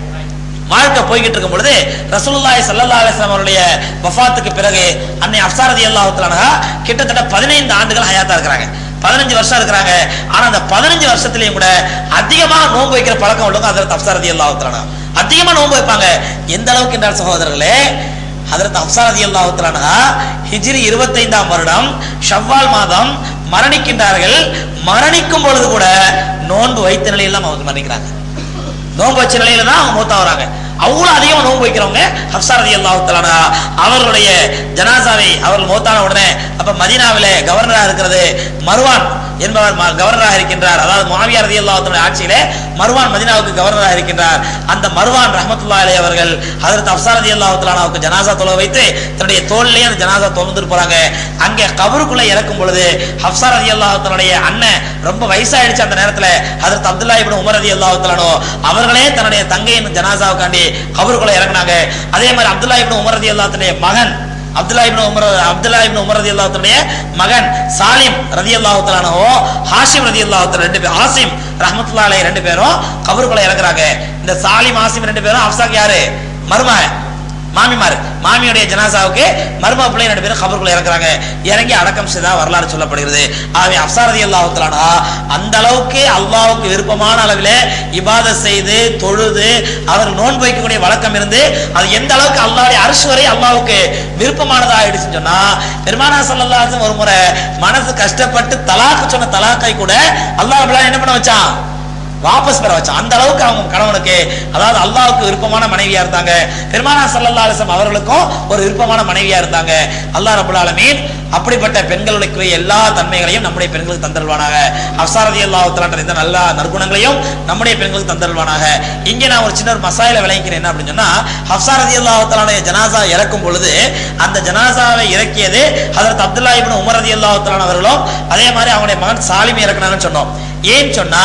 வாழ்க்கை போய்கிட்டு இருக்கும் பொழுது ரசூலுல்லாஹி ஸல்லல்லாஹு அலைஹி வஸல்லம் அவருடைய வஃபாத்துக்கு பிறகு அன்னை அஃப்ஸா ரலியல்லாஹு தஆலா கிட்டத்தட்ட 15 ஆண்டுகள் ஹயாத்தா இருக்கிறாங்க பதினஞ்சு வருஷம் இருக்கிறாங்க ஆனா அந்த பதினஞ்சு வருஷத்துலயும் கூட அதிகமாக நோன்பு வைக்கிற பழக்கம் உள்ளவங்க அதில் அப்சா ரதி அல்லாஹுத்தலானா அதிகமா நோன்பு வைப்பாங்க எந்த அளவுக்கு என்றால் சகோதரர்களே ஹதரத் அப்சா ரதி அல்லாஹுத்தலானா ஹிஜ்ரி இருபத்தைந்தாம் வருடம் ஷவ்வால் மாதம் மரணிக்கின்றார்கள் மரணிக்கும் பொழுது கூட நோன்பு வைத்த நிலையில் அவங்க மரணிக்கிறாங்க நோன்பு வச்ச நிலையில தான் அவங்க மூத்தா வராங்க அவ்வளவு அதிகமா நோன்பு வைக்கிறவங்க ஹப்சா ரதி அல்லாஹு அவர்களுடைய ஜனாசாவை அவர்கள் மூத்தான உடனே அப்ப மதீனாவிலே கவர்னரா இருக்கிறது மருவான் என்பவர் ம- கவர்னராக இருக்கின்றார் அதாவது முஆவியா ரதி அல்லாஹுடைய ஆட்சியிலே மருவான் மதீனாவுக்கு கவர்னராக இருக்கின்றார் அந்த மருவான் ரஹமத்துல்லா அலி அவர்கள் ஹதரத் அப்சா ரதி அல்லாஹு ஜனாசா தொலை வைத்து தன்னுடைய தோல்லையே அந்த ஜனாசா தொலைந்துட்டு போறாங்க அங்கே கபருக்குள்ள இறக்கும் பொழுது ஹப்சா ரதி அல்லாஹுடைய அண்ணன் ரொம்ப வயசாயிடுச்சு அந்த நேரத்துல ஹதரத் அப்துல்லா இப்னு உமர் ரதி அல்லாஹு அவர்களே தன்னுடைய தங்கையின் ஜனாசாவுக்காண்டி கபருக்குள்ள இறங்குனாங்க அதே மாதிரி அப்துல்லா இப்னு உமர் ரதி அல்லாஹுடைய மகன் Abdullah ibn Umar Abdullah ibn Umar ரதியல்லாஹுடைய மகன் சாலிம் ரதியல்லாஹு தஆலாவோ ஹாஷிம் ரதியல்லாஹு ரெண்டு பேர் ஆசிம் ரஹ்மத்துல்லாஹி அலைஹி ரெண்டு பேரும் கபருக்குள்ள இறங்குறாங்க இந்த சாலிம் ஆசிம் ரெண்டு பேரும் அப்சாக் யாரு மருமகன் மாமிமார் மாமியுடைய ஜனாசாவுக்கு மரும பிள்ளை ரெண்டு பேரும் கபருக்குள்ள இறக்குறாங்க இறங்கி அடக்கம் செய்தா வரலாறு சொல்லப்படுகிறது ஆகவே அப்சாரதி அல்லாஹுத்தலானா அந்த அளவுக்கு அல்லாஹ்வுக்கு விருப்பமான அளவில் இபாதத் செய்து தொழுது அவர் நோன்பு வைக்கக்கூடிய வழக்கம் இருந்து அது எந்த அளவுக்கு அல்லாஹ்வுடைய அரிசி வரை அல்லாஹ்வுக்கு விருப்பமானதா ஆயிடுச்சுன்னு சொன்னா பெருமானா ஸல்லல்லாஹு ஒரு முறை மனசு கஷ்டப்பட்டு தலாக்கு சொன்ன தலாக்கை கூட அல்லாஹ் ரப்பல் என்ன பண்ண வச்சான் வாபஸ் பெற வச்சான் அந்த அளவுக்கு அவங்க கணவனுக்கு அதாவது அல்லாஹ்வுக்கு விருப்பமான மனைவியா இருந்தாங்க பெருமானா சல்லல்லா அலிஸ்லாம் அவர்களுக்கும் ஒரு விருப்பமான மனைவியா இருந்தாங்க அல்லாஹ் ரபுல் ஆலமீன் அப்படிப்பட்ட பெண்களுக்குரிய எல்லா தன்மைகளையும் நம்முடைய பெண்களுக்கு தந்தருவானாக அப்சாரதி அல்லாஹ் இந்த நல்ல நற்குணங்களையும் நம்முடைய பெண்களுக்கு தந்தருவானாக இங்கே நான் ஒரு சின்ன ஒரு மசாயில விளங்கிக்கிறேன் என்ன அப்படின்னு சொன்னா ஹப்சாரதி அல்லாஹ் ஜனாசா இறக்கும் பொழுது அந்த ஜனாசாவை இறக்கியது ஹதரத் அப்துல்லா இப்னு உமர் ரதி அல்லாஹ் அவர்களும் அதே மாதிரி அவங்களுடைய மகன் சாலிமி இறக்குனாங்கன்னு சொன்னோம் ஏன்னு சொன்னா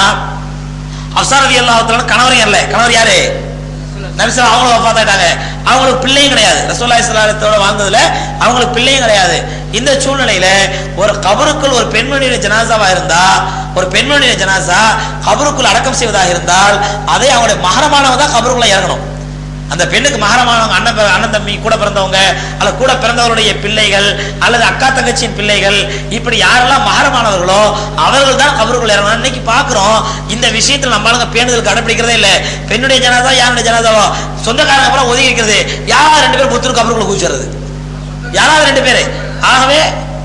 அப்சாரதி அல்லாஹ் கணவர் இல்ல கணவர் யாரு நபிசா அவங்களும் வஃபாத்தாயிட்டாங்க அவங்களுக்கு பிள்ளையும் கிடையாது ரசூலுல்லாஹி ஸல்லல்லாஹு அலைஹி வஸல்லம் வாழ்ந்ததுல அவங்களுக்கு பிள்ளையும் கிடையாது இந்த சூழ்நிலையில ஒரு கபருக்குள் ஒரு பெண்மணியுடைய ஜனாசாவா இருந்தா ஒரு பெண்மணியுடைய ஜனாசா கபருக்குள் அடக்கம் செய்வதாக இருந்தால் அதே அவங்களுடைய மகரமானவங்க தான் கபருக்குள்ள இறங்கணும் அந்த பெண்ணுக்கு மகரமானவங்க அண்ணன் பி- அண்ணன் தம்பி கூட பிறந்தவங்க அல்லது கூட பிறந்தவருடைய பிள்ளைகள் அல்லது அக்கா தங்கச்சியின் பிள்ளைகள் இப்படி யாரெல்லாம் மகரமானவர்களோ அவர்கள் தான் கபருக்குள்ள இறங்கணும் இன்னைக்கு பாக்குறோம் இந்த விஷயத்துல நம்ம ஆளுங்க பேணுதல் கடைபிடிக்கிறதே இல்ல பெண்ணுடைய ஜனாதா யாருடைய ஜனாதாவோ சொந்தக்காரங்க அப்புறம் ஒதுங்கி இருக்கிறது யாராவது ரெண்டு பேர் புத்தூர் கபருக்குள்ள குதிச்சிடுறது யாராவது ரெண்டு பேரு ஆகவே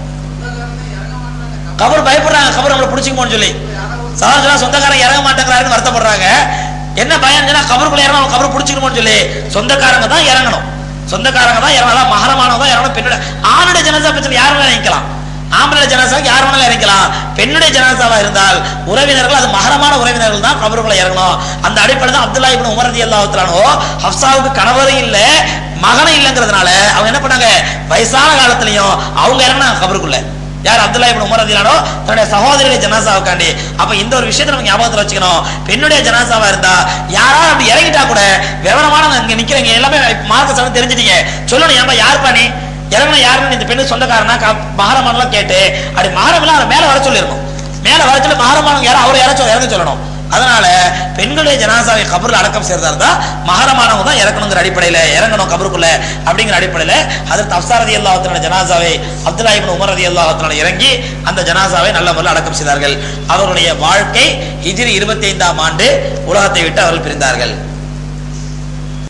கபர் பயப்படுறாங்க கபர் நம்மளை பிடிச்சிக்குமோன்னு சொல்லி சகோதரா சொந்தக்காரங்க இறங்க மாட்டேங்கிறாருன்னு வருத்தப்படுறாங்க என்ன பயம் சொன்னா கபருக்குள்ள இறங்கணும் கபர் பிடிச்சிக்கணும்னு சொல்லி சொந்தக்காரங்க தான் இறங்கணும் சொந்தக்காரங்க தான் இறங்கணும் அதான் மகரமானவங்க தான் இறங்கணும் பெண்ணோட ஆணுடைய ஜனதா பிரச்சனை யாரும் நினைக்கலாம் ஆம்பளை ஜனாசாவுக்கு யார் வேணாலும் இறக்கலாம் பெண்ணுடைய ஜனாசாவா இருந்தால் உறவினர்கள் அது மகரமான உறவினர்கள் தான் கபருக்குள்ள இறங்கணும் அந்த அடிப்படை தான் அப்துல்லா இப்னு உமர் ரலியல்லாஹு தஆலானோ ஹப்சாவுக்கு கணவரும் இல்ல மகனும் இல்லைங்கிறதுனால அவங்க என்ன பண்ணாங்க வயசான காலத்துலயும் அவங்க இறங்கினாங்க கபருக்குள்ள யார் அப்துல்லா இப்னு உமர் ரலியல்லாஹு தன்னுடைய சகோதரியுடைய ஜனாசாவுக்காண்டி அப்ப இந்த ஒரு விஷயத்தை நம்ம ஞாபகத்துல வச்சுக்கணும் பெண்ணுடைய ஜனாசாவா இருந்தா யாராவது அப்படி இறங்கிட்டா கூட விவரமான இங்க நிக்கிறீங்க எல்லாமே மார்க்க சட்டம் தெரிஞ்சிட்டீங்க சொல்லணும் ஏன்பா யாருப்பா நீ இறங்கின யாருன்னு இந்த பெண்ணு சொந்தக்காரனா மகாரமானலாம் கேட்டு அப்படி மகாரமெல்லாம் அவரை மேல வர சொல்லிருக்கும் மேல வர சொல்லி மகாரமானம் யாரும் அவரை யாராச்சும் இறங்க சொல்லணும் அதனால பெண்களுடைய ஜனாசாவை கபூர்ல அடக்கம் செய்யறதா இருந்தா மகரமானவங்க தான் இறக்கணுங்கிற அடிப்படையில இறங்கணும் கபருக்குள்ள அப்படிங்கிற அடிப்படையில அதற்கு அப்சாரதி அல்லாஹத்தின ஜனாசாவை அப்துல்லா இப்னு உமர் ரதி அல்லாஹத்தினால இறங்கி அந்த ஜனாசாவை நல்ல முறையில் அடக்கம் செய்தார்கள் அவருடைய வாழ்க்கை ஹிஜ்ரி இருபத்தி ஐந்தாம் ஆண்டு உலகத்தை விட்டு அவர்கள் பிரிந்தார்கள்